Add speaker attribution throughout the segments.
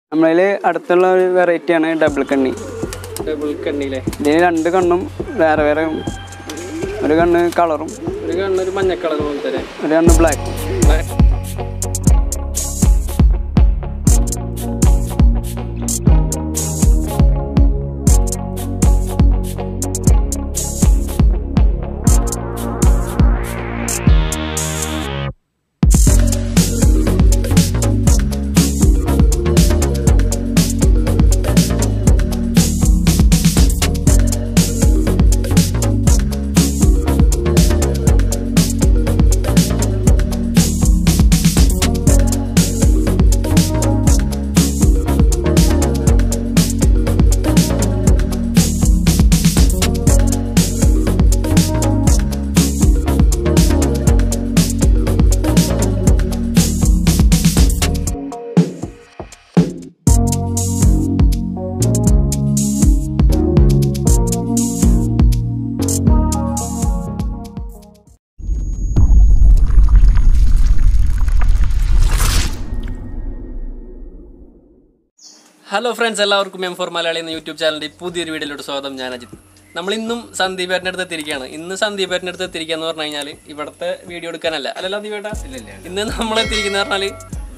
Speaker 1: നമ്മളതിൽ അടുത്തുള്ള ഒരു വെറൈറ്റിയാണ് ഡബിൾ കണ്ണി
Speaker 2: ഡബിൾ കണ്ണിയിലെ
Speaker 1: ഇതിന് രണ്ട് കണ്ണും വേറെ വേറെ ഒരു കണ്ണ് കളറും
Speaker 2: ഒരു കണ്ണൊരു മഞ്ഞ കളർ പോലത്തെ അല്ലേ?
Speaker 1: ഒരു കണ്ണ് ബ്ലാക്കും
Speaker 2: Black. ഹലോ ഫ്രണ്ട്സ് എല്ലാവർക്കും എം ഫോർ മലയാളി എന്ന യൂട്യൂബ് ചാനലിൻ്റെ പുതിയൊരു വീഡിയോയിലോട്ട് സ്വാഗതം ഞാൻ അജിത് നമ്മൾ ഇന്നും സന്ദീപ് ഏട്ടൻ്റെ അടുത്ത് എത്തിയിരിക്കുകയാണ് ഇന്ന് സന്ദീപ് ഏട്ടൻ്റെ അടുത്ത് എത്തിയിരിക്കുക എന്ന് പറഞ്ഞു കഴിഞ്ഞാൽ ഇവിടുത്തെ വീഡിയോ എടുക്കാനല്ല അല്ലല്ലോ സന്ദീപ് ഏട്ടാ ഇന്ന് നമ്മൾ എത്തിയിരിക്കുന്ന പറഞ്ഞാൽ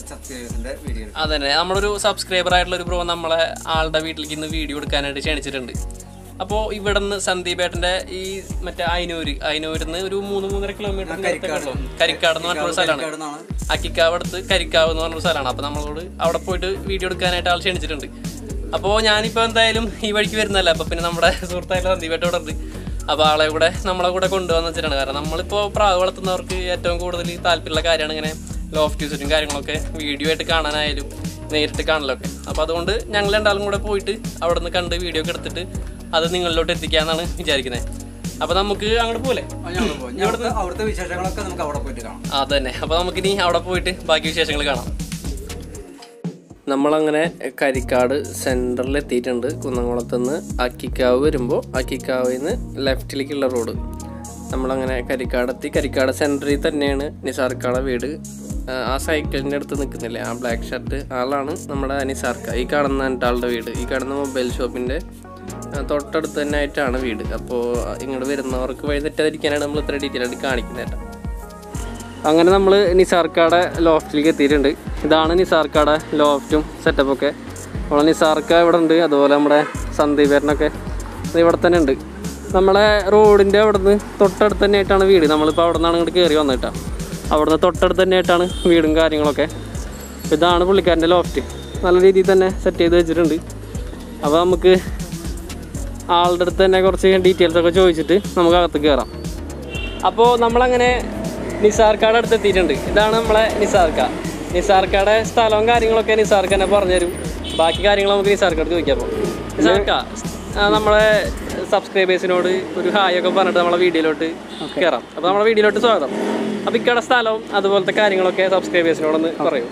Speaker 2: അതന്നെ നമ്മളൊരു സബ്സ്ക്രൈബർ ആയിട്ടുള്ള ഒരു ബ്രോ നമ്മളെ ആളുടെ വീട്ടിലേക്ക് ഇന്ന് വീഡിയോ എടുക്കാനായിട്ട് ക്ഷണിച്ചിട്ടുണ്ട് അപ്പോൾ ഇവിടെ നിന്ന് സന്ദീപ് ഏട്ടൻ്റെ ഈ മറ്റേ അയനൂര് അയനൂരിൽ നിന്ന് ഒരു മൂന്ന് മൂന്നര കിലോമീറ്റർ കരിക്കാട് എന്ന് പറഞ്ഞൊരു സ്ഥലമാണ് അക്കിക്കാവ് അടുത്ത് കരിക്കാവ് എന്ന് പറഞ്ഞൊരു സ്ഥലമാണ് അപ്പോൾ നമ്മളോട് അവിടെ പോയിട്ട് വീഡിയോ എടുക്കാനായിട്ട് ആൾ ക്ഷണിച്ചിട്ടുണ്ട് അപ്പോൾ ഞാനിപ്പോൾ എന്തായാലും ഈ വഴിക്ക് വരുന്നല്ല അപ്പോൾ പിന്നെ നമ്മുടെ സുഹൃത്തായിട്ടുള്ള സന്ദീപ് ഏട്ടൻ ഇവിടെ ഉണ്ട് അപ്പോൾ ആളെ കൂടെ നമ്മളെ കൂടെ കൊണ്ടുവന്ന് വെച്ചിട്ടാണ് കാരണം നമ്മളിപ്പോൾ പ്രാവ് വളർത്തുന്നവർക്ക് ഏറ്റവും കൂടുതൽ താല്പര്യമുള്ള കാര്യമാണ് ഇങ്ങനെ ലോഫ്റ്റ് യൂസിറ്റും കാര്യങ്ങളൊക്കെ വീഡിയോ ആയിട്ട് കാണാനായാലും നേരിട്ട് കാണലൊക്കെ അപ്പോൾ അതുകൊണ്ട് ഞങ്ങൾ രണ്ടാളും കൂടെ പോയിട്ട് അവിടെ നിന്ന് കണ്ട് വീഡിയോ ഒക്കെ എടുത്തിട്ട് അത് നിങ്ങളിലോട്ട് എത്തിക്കാന്നാണ് വിചാരിക്കുന്നത് അപ്പോൾ നമുക്ക് അങ്ങോട്ട് പോലെ
Speaker 3: അവിടുത്തെ വിശേഷങ്ങളൊക്കെ നമുക്ക് അവിടെ പോയിട്ട് കാണാം
Speaker 2: അത് തന്നെ അപ്പോൾ നമുക്കിനി അവിടെ പോയിട്ട് ബാക്കി വിശേഷങ്ങൾ കാണാം നമ്മളങ്ങനെ കരിക്കാട് സെൻറ്ററിൽ എത്തിയിട്ടുണ്ട് കുന്നംകുളത്ത് നിന്ന് അക്കിക്കാവ് വരുമ്പോൾ അക്കിക്കാവിൽ നിന്ന് ലെഫ്റ്റിലേക്കുള്ള റോഡ് നമ്മളങ്ങനെ കരിക്കാട് എത്തി കരിക്കാട് സെൻറ്ററിൽ തന്നെയാണ് നിസാർക്കാട വീട് ആ, ആ സൈക്കിളിൻ്റെ അടുത്ത് നിൽക്കുന്നില്ലേ ആ ബ്ലാക്ക് ഷർട്ട് ആളാണ് നമ്മുടെ നിസാർക്ക ഈ കാണുന്ന എൻ്റെ ആളുടെ വീട് ഈ കാണുന്ന മൊബൈൽ ഷോപ്പിൻ്റെ തൊട്ടടുത്ത് തന്നെ ആയിട്ടാണ് വീട് അപ്പോൾ ഇങ്ങോട്ട് വരുന്നവർക്ക് വഴി തെറ്റാതിരിക്കാനാണ് നമ്മൾ ഇത്ര ഡീറ്റെയിൽ ആയിട്ട് കാണിക്കുന്നത് കേട്ടോ അങ്ങനെ നമ്മൾ നിസാർക്കാടെ ലോഫ്റ്റിലേക്ക് എത്തിയിട്ടുണ്ട് ഇതാണ് നിസാർക്കാടെ ലോഫ്റ്റും സെറ്റപ്പൊക്കെ നമ്മളെ നിസാർക്ക ഇവിടെ ഉണ്ട് അതുപോലെ നമ്മുടെ സന്ദീപേരനൊക്കെ ഇവിടെ തന്നെ ഉണ്ട് നമ്മളെ റോഡിൻ്റെ അവിടെ നിന്ന് തൊട്ടടുത്ത് തന്നെ ആയിട്ടാണ് വീട് നമ്മളിപ്പോൾ അവിടെ നിന്നാണ് ഇങ്ങോട്ട് കയറി വന്നിട്ടാ അവിടെ നിന്ന് തൊട്ടടുത്ത് തന്നെ ആയിട്ടാണ് വീടും കാര്യങ്ങളൊക്കെ അപ്പോൾ ഇതാണ് പുള്ളിക്കാരൻ്റെ ലോഫ്റ്റ് നല്ല രീതിയിൽ തന്നെ സെറ്റ് ചെയ്ത് വെച്ചിട്ടുണ്ട് അപ്പോൾ നമുക്ക് ആളുടെ അടുത്ത് തന്നെ കുറച്ച് ഡീറ്റെയിൽസ് ഒക്കെ ചോദിച്ചിട്ട് നമുക്ക് അകത്ത് കയറാം അപ്പോൾ നമ്മളങ്ങനെ നിസാർക്കാട് അടുത്ത് എത്തിയിട്ടുണ്ട് ഇതാണ് നമ്മളെ നിസാർക്ക നിസാർക്കയുടെ സ്ഥലവും കാര്യങ്ങളൊക്കെ നിസാർക്ക് തന്നെ പറഞ്ഞുതരും ബാക്കി കാര്യങ്ങൾ നമുക്ക് നിസാർക്കടുത്ത് ചോദിക്കാം അപ്പോൾ നിസാർക്ക ആ, നമ്മളെ സബ്സ്ക്രൈബേഴ്സിനോട് ഒരു ഹായ് ഒക്കെ പറഞ്ഞിട്ട് നമ്മളെ വീഡിയോയിലോട്ട് കയറാം അപ്പോൾ നമ്മളെ വീഡിയോയിലോട്ട് സ്വാഗതം അപ്പോൾ ഇക്കടെ സ്ഥലവും അതുപോലത്തെ കാര്യങ്ങളൊക്കെ സബ്സ്ക്രൈബേഴ്സിനോടൊന്ന് പറയൂ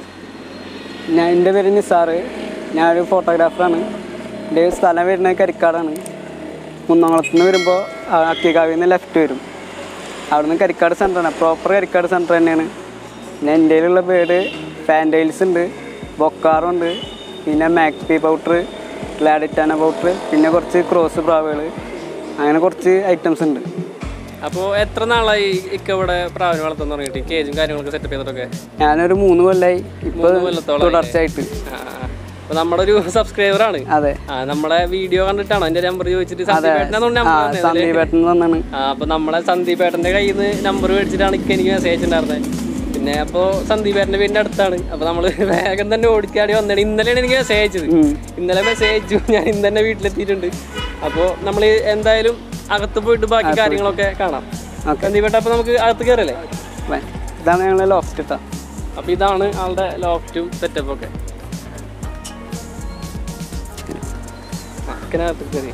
Speaker 1: ഞാൻ എൻ്റെ പേര് നിസാറ് ഞാനൊരു ഫോട്ടോഗ്രാഫറാണ് എൻ്റെ സ്ഥലം വരുന്നത് കരിക്കാടാണ് കുന്നംകുളത്ത് നിന്ന് വരുമ്പോൾ അക്കിക്കാവിൽ നിന്ന് ലെഫ്റ്റ് വരും അവിടുന്ന് കരിക്കാട് സെൻ്ററാണ് പ്രോപ്പർ കരിക്കാട് സെൻറ്റർ തന്നെയാണ് പിന്നെ എൻ്റെ കയ്യിലുള്ള ബേഡ് ഫാൻറ്റൈൽസ് ഉണ്ട് ബൊക്കാറുണ്ട് പിന്നെ മാക്പി പൗഡർ ഗ്ലാഡിറ്റാന പൗഡർ പിന്നെ കുറച്ച് ക്രോസ് പ്രാവുകൾ അങ്ങനെ കുറച്ച് ഐറ്റംസ് ഉണ്ട്
Speaker 2: അപ്പോൾ എത്ര നാളായി ഇക്ക ഇവിടെ പ്രാവിനെ വളർത്താൻ തുടങ്ങിയിട്ട് കേജും കാര്യങ്ങളൊക്കെ സെറ്റപ്പ് ചെയ്തിട്ടൊക്കെ
Speaker 1: ഞാനൊരു മൂന്ന് കൊല്ലമായി ഇപ്പോൾ
Speaker 2: മൂന്ന് കൊല്ലത്തോളം
Speaker 1: തുടർച്ചയായിട്ട്
Speaker 2: അപ്പോൾ നമ്മുടെ ഒരു സബ്സ്ക്രൈബർ ആണ്
Speaker 1: അതെ
Speaker 2: ആ നമ്മളെ വീഡിയോ കണ്ടിട്ടാണോ എന്റെ നമ്പർ ചോദിച്ചിട്ട് സന്ദീപേട്ടനെ
Speaker 1: ആ
Speaker 2: നമ്പർ
Speaker 1: സന്ദീപേട്ടൻ തന്നാണ്
Speaker 2: ആ അപ്പൊ നമ്മളെ സന്ദീപേട്ടന്റെ കയ്യിൽ നിന്ന് നമ്പർ മേടിച്ചിട്ടാണ് ഇക്ക് എനിക്ക് മെസ്സേജ് ഉണ്ടായിരുന്നത് പിന്നെ അപ്പോൾ സന്ദീപേട്ടന്റെ വീടിന്റെ അടുത്താണ് അപ്പൊ നമ്മള് വേഗം തന്നെ ഓടിക്കാടി വന്നിട്ട് ഇന്നലെയാണ് എനിക്ക് മെസ്സേജ് അയച്ചത് ഇന്നലെ മെസ്സേജ് അയച്ചു ഞാൻ ഇന്ന് തന്നെ വീട്ടിലെത്തിയിട്ടുണ്ട് അപ്പോൾ നമ്മൾ എന്തായാലും അകത്ത് പോയിട്ട് ബാക്കി കാര്യങ്ങളൊക്കെ കാണാം
Speaker 1: ഓക്കെ
Speaker 2: സന്ദീപേട്ട അപ്പൊ നമുക്ക് അകത്ത് കയറല്ലേ
Speaker 1: ബൈ. ഇതാണ് ഞങ്ങളെ ലോഫ്റ്റ് ഇട്ടാ
Speaker 2: അപ്പൊ ഇതാണ് ആളുടെ ലോഫ്റ്റും സെറ്റപ്പും ഒക്കെ അക്കനകത്ത് കയറി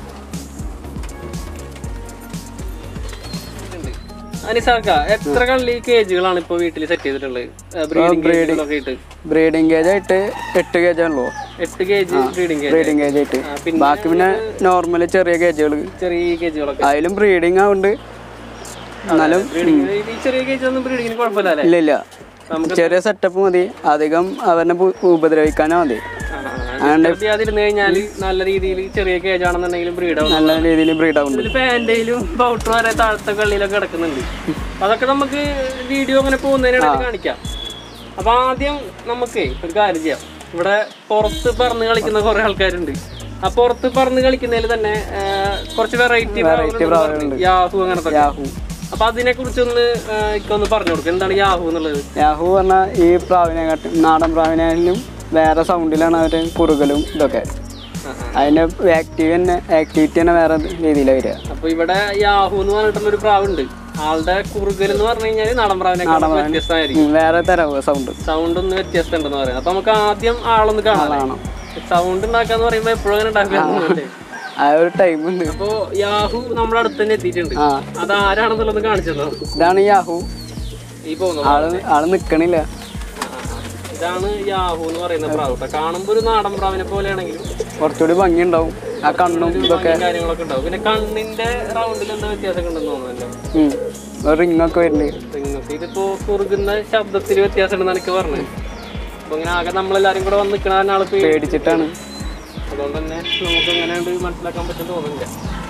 Speaker 2: അനിസാക്ക എത്ര കള്ളി കേജുകളാണ് ഇപ്പൊ വീട്ടിൽ സെറ്റ് ചെയ്തിട്ടുള്ളത് ബ്രീഡിംഗ് കേജുകളൊക്കെ ഇട്ട്
Speaker 1: ബ്രീഡിംഗ് കേജ് ആയിട്ട് എട്ട് കേജ് ഉള്ളൂ
Speaker 2: എട്ട് cage breeding cage
Speaker 1: breeding cage ആയിട്ട്
Speaker 2: പിന്നെ
Speaker 1: ബാക്കി പിന്നെ നോർമൽ ചെറിയ കേജുകൾ
Speaker 2: ചെറിയ കേജുകളൊക്കെ
Speaker 1: അതിലും ബ്രീഡിംഗ് ആവുണ്ട് എന്നാലും
Speaker 2: ബ്രീഡിംഗ് ഈ ചെറിയ കേജ് ഒന്നും ബ്രീഡിങ്ങിന് കുഴപ്പമില്ല അല്ലേ
Speaker 1: ഇല്ല ഇല്ല ചെറിയ സെറ്റപ്പ് മതി അധികം അവനെ ഉപ- ഉപദ്രവിക്കാനാ മതി
Speaker 2: ആ, അതിരുന്ന് കഴിഞ്ഞാല് നല്ല രീതിയിൽ ചെറിയ കേജ് ആണെന്നുണ്ടെങ്കിലും ബ്രീഡ് ആവും
Speaker 1: നല്ല രീതിയിൽ ബ്രീഡ് ആവുന്നുണ്ട്
Speaker 2: ഇതിൽ പാൻറ്റയിലും പൗട്ടർ വരെ താഴത്തെ കള്ളിയിലൊക്കെ കിടക്കുന്നുണ്ട് അതൊക്കെ നമുക്ക് വീഡിയോ അങ്ങനെ പോകുന്നതിനിടയിൽ കാണിക്കാം അപ്പൊ ആദ്യം നമുക്ക് ഒരു കാര്യം ചെയ്യാം ഇവിടെ പുറത്ത് പറന്ന് കളിക്കുന്ന കുറെ ആൾക്കാരുണ്ട് ആ പുറത്ത് പറന്ന് കളിക്കുന്നതിൽ തന്നെ ആ, കുറച്ച് വെറൈറ്റി യാഹു അങ്ങനത്തെ
Speaker 1: യാഹു
Speaker 2: അപ്പൊ അതിനെ കുറിച്ചൊന്ന് ഒന്ന് പറഞ്ഞു കൊടുക്കും എന്താണ് യാഹു എന്നുള്ളത്
Speaker 1: യാഹു പറഞ്ഞാൽ ഈ പ്രാവിനെ കാട്ടി നാടൻ പ്രാവിനായാലും വേറെ സൗണ്ടിലാണ് അവർ കുറുകലും ഇതൊക്കെ അതിന്റെ ആക്റ്റീവ് തന്നെ ആക്ടിവിറ്റി തന്നെ വേറെ രീതിയിലാണ് വരിക
Speaker 2: അപ്പൊ ഇവിടെ യാഹു എന്ന് പറഞ്ഞിട്ടുള്ള ഒരു പ്രാവുണ്ട് ആളുടെ കുറുകൽ എന്ന് പറഞ്ഞു കഴിഞ്ഞാൽ നാടൻ പ്രാവിനെ വ്യത്യസ്തമായിരിക്കും
Speaker 1: ഉം, വേറെ തരം സൗണ്ട്
Speaker 2: സൗണ്ട് ഒന്ന് വ്യത്യസ്തം ഉണ്ടെന്ന് പറയുന്നത് അപ്പൊ നമുക്ക് ആദ്യം ആളൊന്ന് കാണാം
Speaker 1: കാണാം
Speaker 2: സൗണ്ട് ഉണ്ടാക്കാന്ന് പറയുമ്പോ എപ്പോഴും അങ്ങനെ ഉണ്ടാക്കാറുണ്ട്
Speaker 1: ആ ഒരു ടൈം ഉണ്ട്
Speaker 2: അപ്പൊ യാഹു നമ്മുടെ അടുത്ത് തന്നെ എത്തിയിട്ടുണ്ട്
Speaker 1: ആ
Speaker 2: അത് ആരാണെന്നുള്ളത് കാണിച്ചതോ
Speaker 1: ഇതാണ് യാഹു
Speaker 2: ഈ പോകുന്നു
Speaker 1: ആള് ആള് നിക്കണില്ല
Speaker 2: ഇതാണ് യാഹു എന്ന് പറയുന്ന പ്രാവ് ട്ടോ. കാണുമ്പോ ഒരു നാടൻ പ്രാവിനെ പോലെയാണെങ്കിലും
Speaker 1: കുറച്ചുകൂടി ഭംഗി ഉണ്ടാവും ആ കണ്ണും ഇതൊക്കെ
Speaker 2: ഭംഗിയും കാര്യങ്ങളൊക്കെ ഉണ്ടാവും പിന്നെ കണ്ണിന്റെ റൗണ്ടിൽ എന്താ വ്യത്യാസമൊക്കെ ഉണ്ടെന്ന് തോന്നുന്നല്ലോ
Speaker 1: റിംഗ് ഒക്കെ വരുന്നുണ്ട്
Speaker 2: നിങ്ങൾക്ക് ഇതിപ്പോ കുറുകുന്ന ശബ്ദത്തിൽ വ്യത്യാസം ഉണ്ടെന്ന് എനിക്ക് പറഞ്ഞത് അപ്പൊ ഇങ്ങനെ ആകെ നമ്മളെല്ലാരും കൂടെ വന്ന് നിൽക്കണ ആള് പേടി
Speaker 1: പേടിച്ചിട്ടാണ്
Speaker 2: അതുകൊണ്ട് തന്നെ നമുക്ക് എങ്ങനെയുണ്ട് മനസ്സിലാക്കാൻ പറ്റും തോന്നുന്നില്ല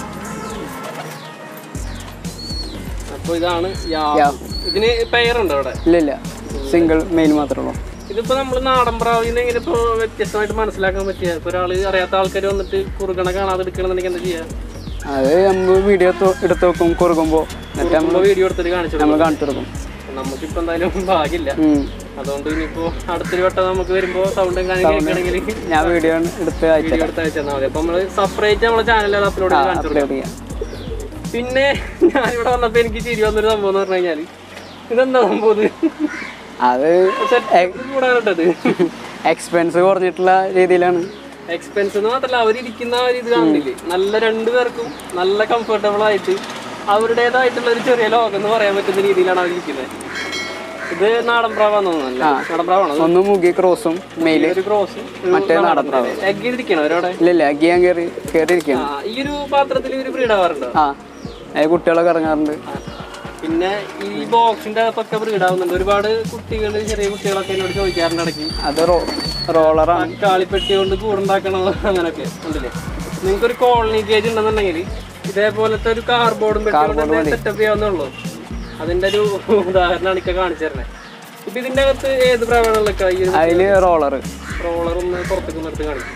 Speaker 2: അപ്പൊ ഇതാണ് യാഹു
Speaker 1: യാഹു.
Speaker 2: ഇതിന് പെയറുണ്ടോ അവിടെ
Speaker 1: ഇല്ല ഇല്ല സിംഗിൾ മെയിൽ മാത്രമേ ഉള്ളൂ
Speaker 2: ഇതിപ്പോ നമ്മള് നാടൻ പ്രാവിനെ ഇങ്ങനെ ഇപ്പൊ വ്യത്യസ്തമായിട്ട് മനസ്സിലാക്കാൻ പറ്റിയ ഇപ്പൊ ഒരാള് അറിയാത്ത ആൾക്കാർ വന്നിട്ട് കുറുകണ കാണാതെ എടുക്കണമെന്നുണ്ടെങ്കിൽ എന്താ ചെയ്യാ
Speaker 1: അത് നമ്മൾ വീഡിയോ എടുത്ത് വെക്കും കുറുകുമ്പോൾ എന്നിട്ട് നമ്മൾ
Speaker 2: നമ്മള് വീഡിയോ എടുത്തിട്ട് കാണിച്ചു കൊടുക്കും.
Speaker 1: നമ്മൾ കാണിച്ചു കൊടുക്കും
Speaker 2: നമുക്കിപ്പോ എന്തായാലും ഭാഗ്യമില്ല
Speaker 1: ഉം.
Speaker 2: അതുകൊണ്ട് ഇനിയിപ്പോ അടുത്തൊരു വട്ടം നമുക്ക് വരുമ്പോ സൗണ്ടും കാര്യം കേൾക്കണമെങ്കിൽ
Speaker 1: ഞാൻ വീഡിയോ എടുത്ത് അയച്ചു
Speaker 2: വീഡിയോ എടുത്ത് അയച്ചാൽ മതി അപ്പൊ നമ്മള് സെപ്പറേറ്റ് നമ്മളെ ചാനലിൽ അപ്ലോഡ് ചെയ്ത് കാണിച്ചു കൊടുക്കും.
Speaker 1: അപ്ലോഡ് ചെയ്യാം
Speaker 2: പിന്നെ ഞാനിവിടെ വന്നപ്പോ എനിക്ക് ചിരി വന്നൊരു സംഭവം എന്ന് പറഞ്ഞു കഴിഞ്ഞാല് ഇതെന്താ സംഭവം ഇത്?
Speaker 1: അത്
Speaker 2: സെറ്റ് കൂടാനിട്ടത്
Speaker 1: എക്സ്പെൻസ് കുറഞ്ഞിട്ടുള്ള രീതിയിലാണ്
Speaker 2: എക്സ്പെൻസ് എന്ന് മാത്രല്ല അവരിയ്ക്കുന്ന ആ ഒരു ഇത് കാണില്ലേ നല്ല രണ്ടുപേർക്കും നല്ല കംഫർട്ടബിൾ ആയിട്ട് അവരുടേതായിട്ടുള്ള ഒരു ചെറിയ ലോകം എന്ന് പറയാൻ പറ്റുന്ന രീതിയിലാണ് അവരിയ്ക്കുന്നത് ഇത് നാടൻ പ്രാവാന്ന് തോന്നുന്നല്ലേ നാടൻ പ്രാവാണോ അത്?
Speaker 1: ഒന്ന് മുഗി ക്രോസും മെയില്
Speaker 2: ഒരു ക്രോസ്
Speaker 1: മറ്റേ നാടൻ പ്രാവ്
Speaker 2: എഗ് ഇരിക്കണോ അവരവിടെ
Speaker 1: ഇല്ല ഇല്ല അഗി ഞാൻ കയറി കയറി ഇരിക്കുകയാണ്
Speaker 2: ആ, ഈ ഒരു പാത്രത്തിൽ ഒരു ബ്രീഡ് ആവാറുണ്ടോ
Speaker 1: ആ അത് കുട്ടികളൊക്കെ ഇറങ്ങാറുണ്ട്
Speaker 2: പിന്നെ ഈ ബോക്സിന്റെ അകത്തൊക്കെ ബ്രീഡ് ആവുന്നുണ്ട് ഒരുപാട് കുട്ടികൾ ചെറിയ കുട്ടികളൊക്കെ എന്നോട് ചോദിക്കാറുണ്ട് ഇടയ്ക്ക്
Speaker 1: അത് റോ റോളറാണ്
Speaker 2: കാളിപ്പെട്ടി കൊണ്ട് കൂടുണ്ടാക്കണോ അങ്ങനെയൊക്കെ ഉണ്ടല്ലേ നിങ്ങൾക്ക് ഒരു കോളനി കേജ് ഉണ്ടെന്നുണ്ടെങ്കിൽ ഇതേപോലത്തെ ഒരു കാർബോർഡും പെട്ടി കൊണ്ട് സെറ്റപ്പ് ചെയ്യാവുന്നുള്ളൂ അതിന്റെ ഒരു ഉദാഹരണമാണ് ഇക്ക കാണിച്ചു തരണേ ഇപ്പൊ ഇതിന്റെ അകത്ത് ഏത് പ്രാവണമൊക്കെ ഈ ഒരു
Speaker 1: അതില് റോളർ
Speaker 2: റോളർ ഒന്ന് പുറത്തേക്ക് നിർത്തി കാണിക്കും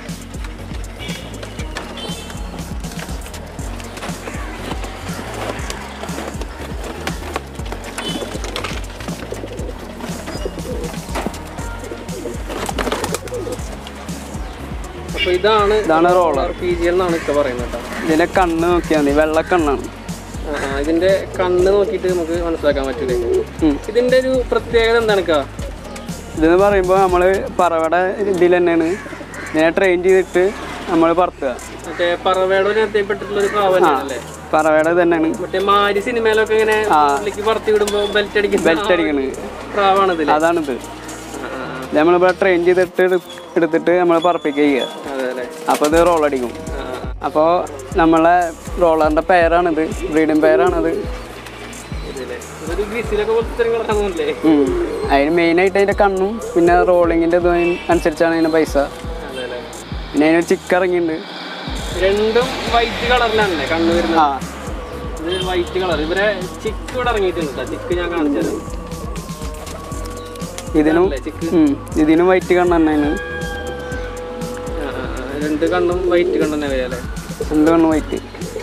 Speaker 2: അപ്പൊ ഇതാണ്
Speaker 1: ഇതാണ് റോളർ
Speaker 2: പി ജി എന്നാണ് ഇക്ക പറയുന്നത് കേട്ടോ
Speaker 1: ഇതിന്റെ കണ്ണ് നോക്കിയാൽ മതി വെള്ളക്കണ്ണാണ്
Speaker 2: ആ, ആ, ഇതിന്റെ കണ്ണ് നോക്കിയിട്ട് നമുക്ക് മനസ്സിലാക്കാൻ പറ്റില്ലേ
Speaker 1: ഉം.
Speaker 2: ഇതിന്റെ ഒരു പ്രത്യേകത എന്താണ് ഇക്ക?
Speaker 1: ഇതെന്ന് പറയുമ്പോൾ നമ്മൾ പറവയുടെ ഇതിൽ തന്നെയാണ് ഇതിനെ ട്രെയിൻ ചെയ്തിട്ട് നമ്മൾ പറത്തുക
Speaker 2: മറ്റേ പറവയുടെ ഒരു എത്തിപ്പെട്ടിട്ടുള്ള ഒരു പ്രാവ് തന്നെയാണല്ലേ
Speaker 1: പറവയുടെ തന്നെയാണ്
Speaker 2: മറ്റേ മാരി സിനിമയിലൊക്കെ ഇങ്ങനെ ഉള്ളിലേക്ക് പറത്തി വിടുമ്പോ ബെൽറ്റ് അടിക്കുന്ന
Speaker 1: ബെൽറ്റ് അടിക്കണത്
Speaker 2: പ്രാവാണ് ഇതില്
Speaker 1: അതാണിത്
Speaker 2: ആ, ആ, ആ.
Speaker 1: നമ്മളിപ്പോൾ ട്രെയിൻ ചെയ്തിട്ട് എടു- എടുത്തിട്ട് നമ്മൾ പറപ്പിക്കുക ചെയ്യുക
Speaker 2: അതെ അല്ലേ
Speaker 1: അപ്പോൾ ഇത് റോൾ അടിക്കും
Speaker 2: ആ, ആ.
Speaker 1: അപ്പോൾ നമ്മളെ റോളറിൻ്റെ പെയറാണിത് ബ്രീഡിങ് പെയറാണിത്
Speaker 2: ഇതില്ലേ ഇതൊരു ഗ്രിസിലൊക്കെ പോലത്തെ കിടക്കാൻ തോന്നില്ലേ
Speaker 1: ഉം. അതിന് മെയിനായിട്ട് അതിൻ്റെ കണ്ണും പിന്നെ റോളിങ്ങിൻ്റെ ഇതും അനുസരിച്ചാണ് അതിൻ്റെ പൈസ
Speaker 2: അതെ അല്ലേ
Speaker 1: പിന്നെ അതിനൊരു ചിക്ക് ഇറങ്ങിയിട്ടുണ്ട്
Speaker 2: രണ്ടും വൈറ്റ് കളറിലാണല്ലേ കണ്ണ് വരുന്നത്
Speaker 1: ആ
Speaker 2: ഇത് വൈറ്റ് കളർ ഇവരെ ചിക്ക് ഇവിടെ ഇറങ്ങിയിട്ടുണ്ട് കേട്ടോ ചിക്ക് ഞാൻ കാണിച്ചു തരാം
Speaker 1: ഇതിനും
Speaker 2: അല്ലേ ചിക്ക്
Speaker 1: ഉം. ഇതിനും വൈറ്റ് കണ്ണ് തന്നെയാണ്
Speaker 2: ആ, ആ, ആ. രണ്ട് കണ്ണും വൈറ്റ് കണ്ണ് തന്നെ വരിക അല്ലേ
Speaker 1: രണ്ട് കണ്ണ് വൈറ്റ്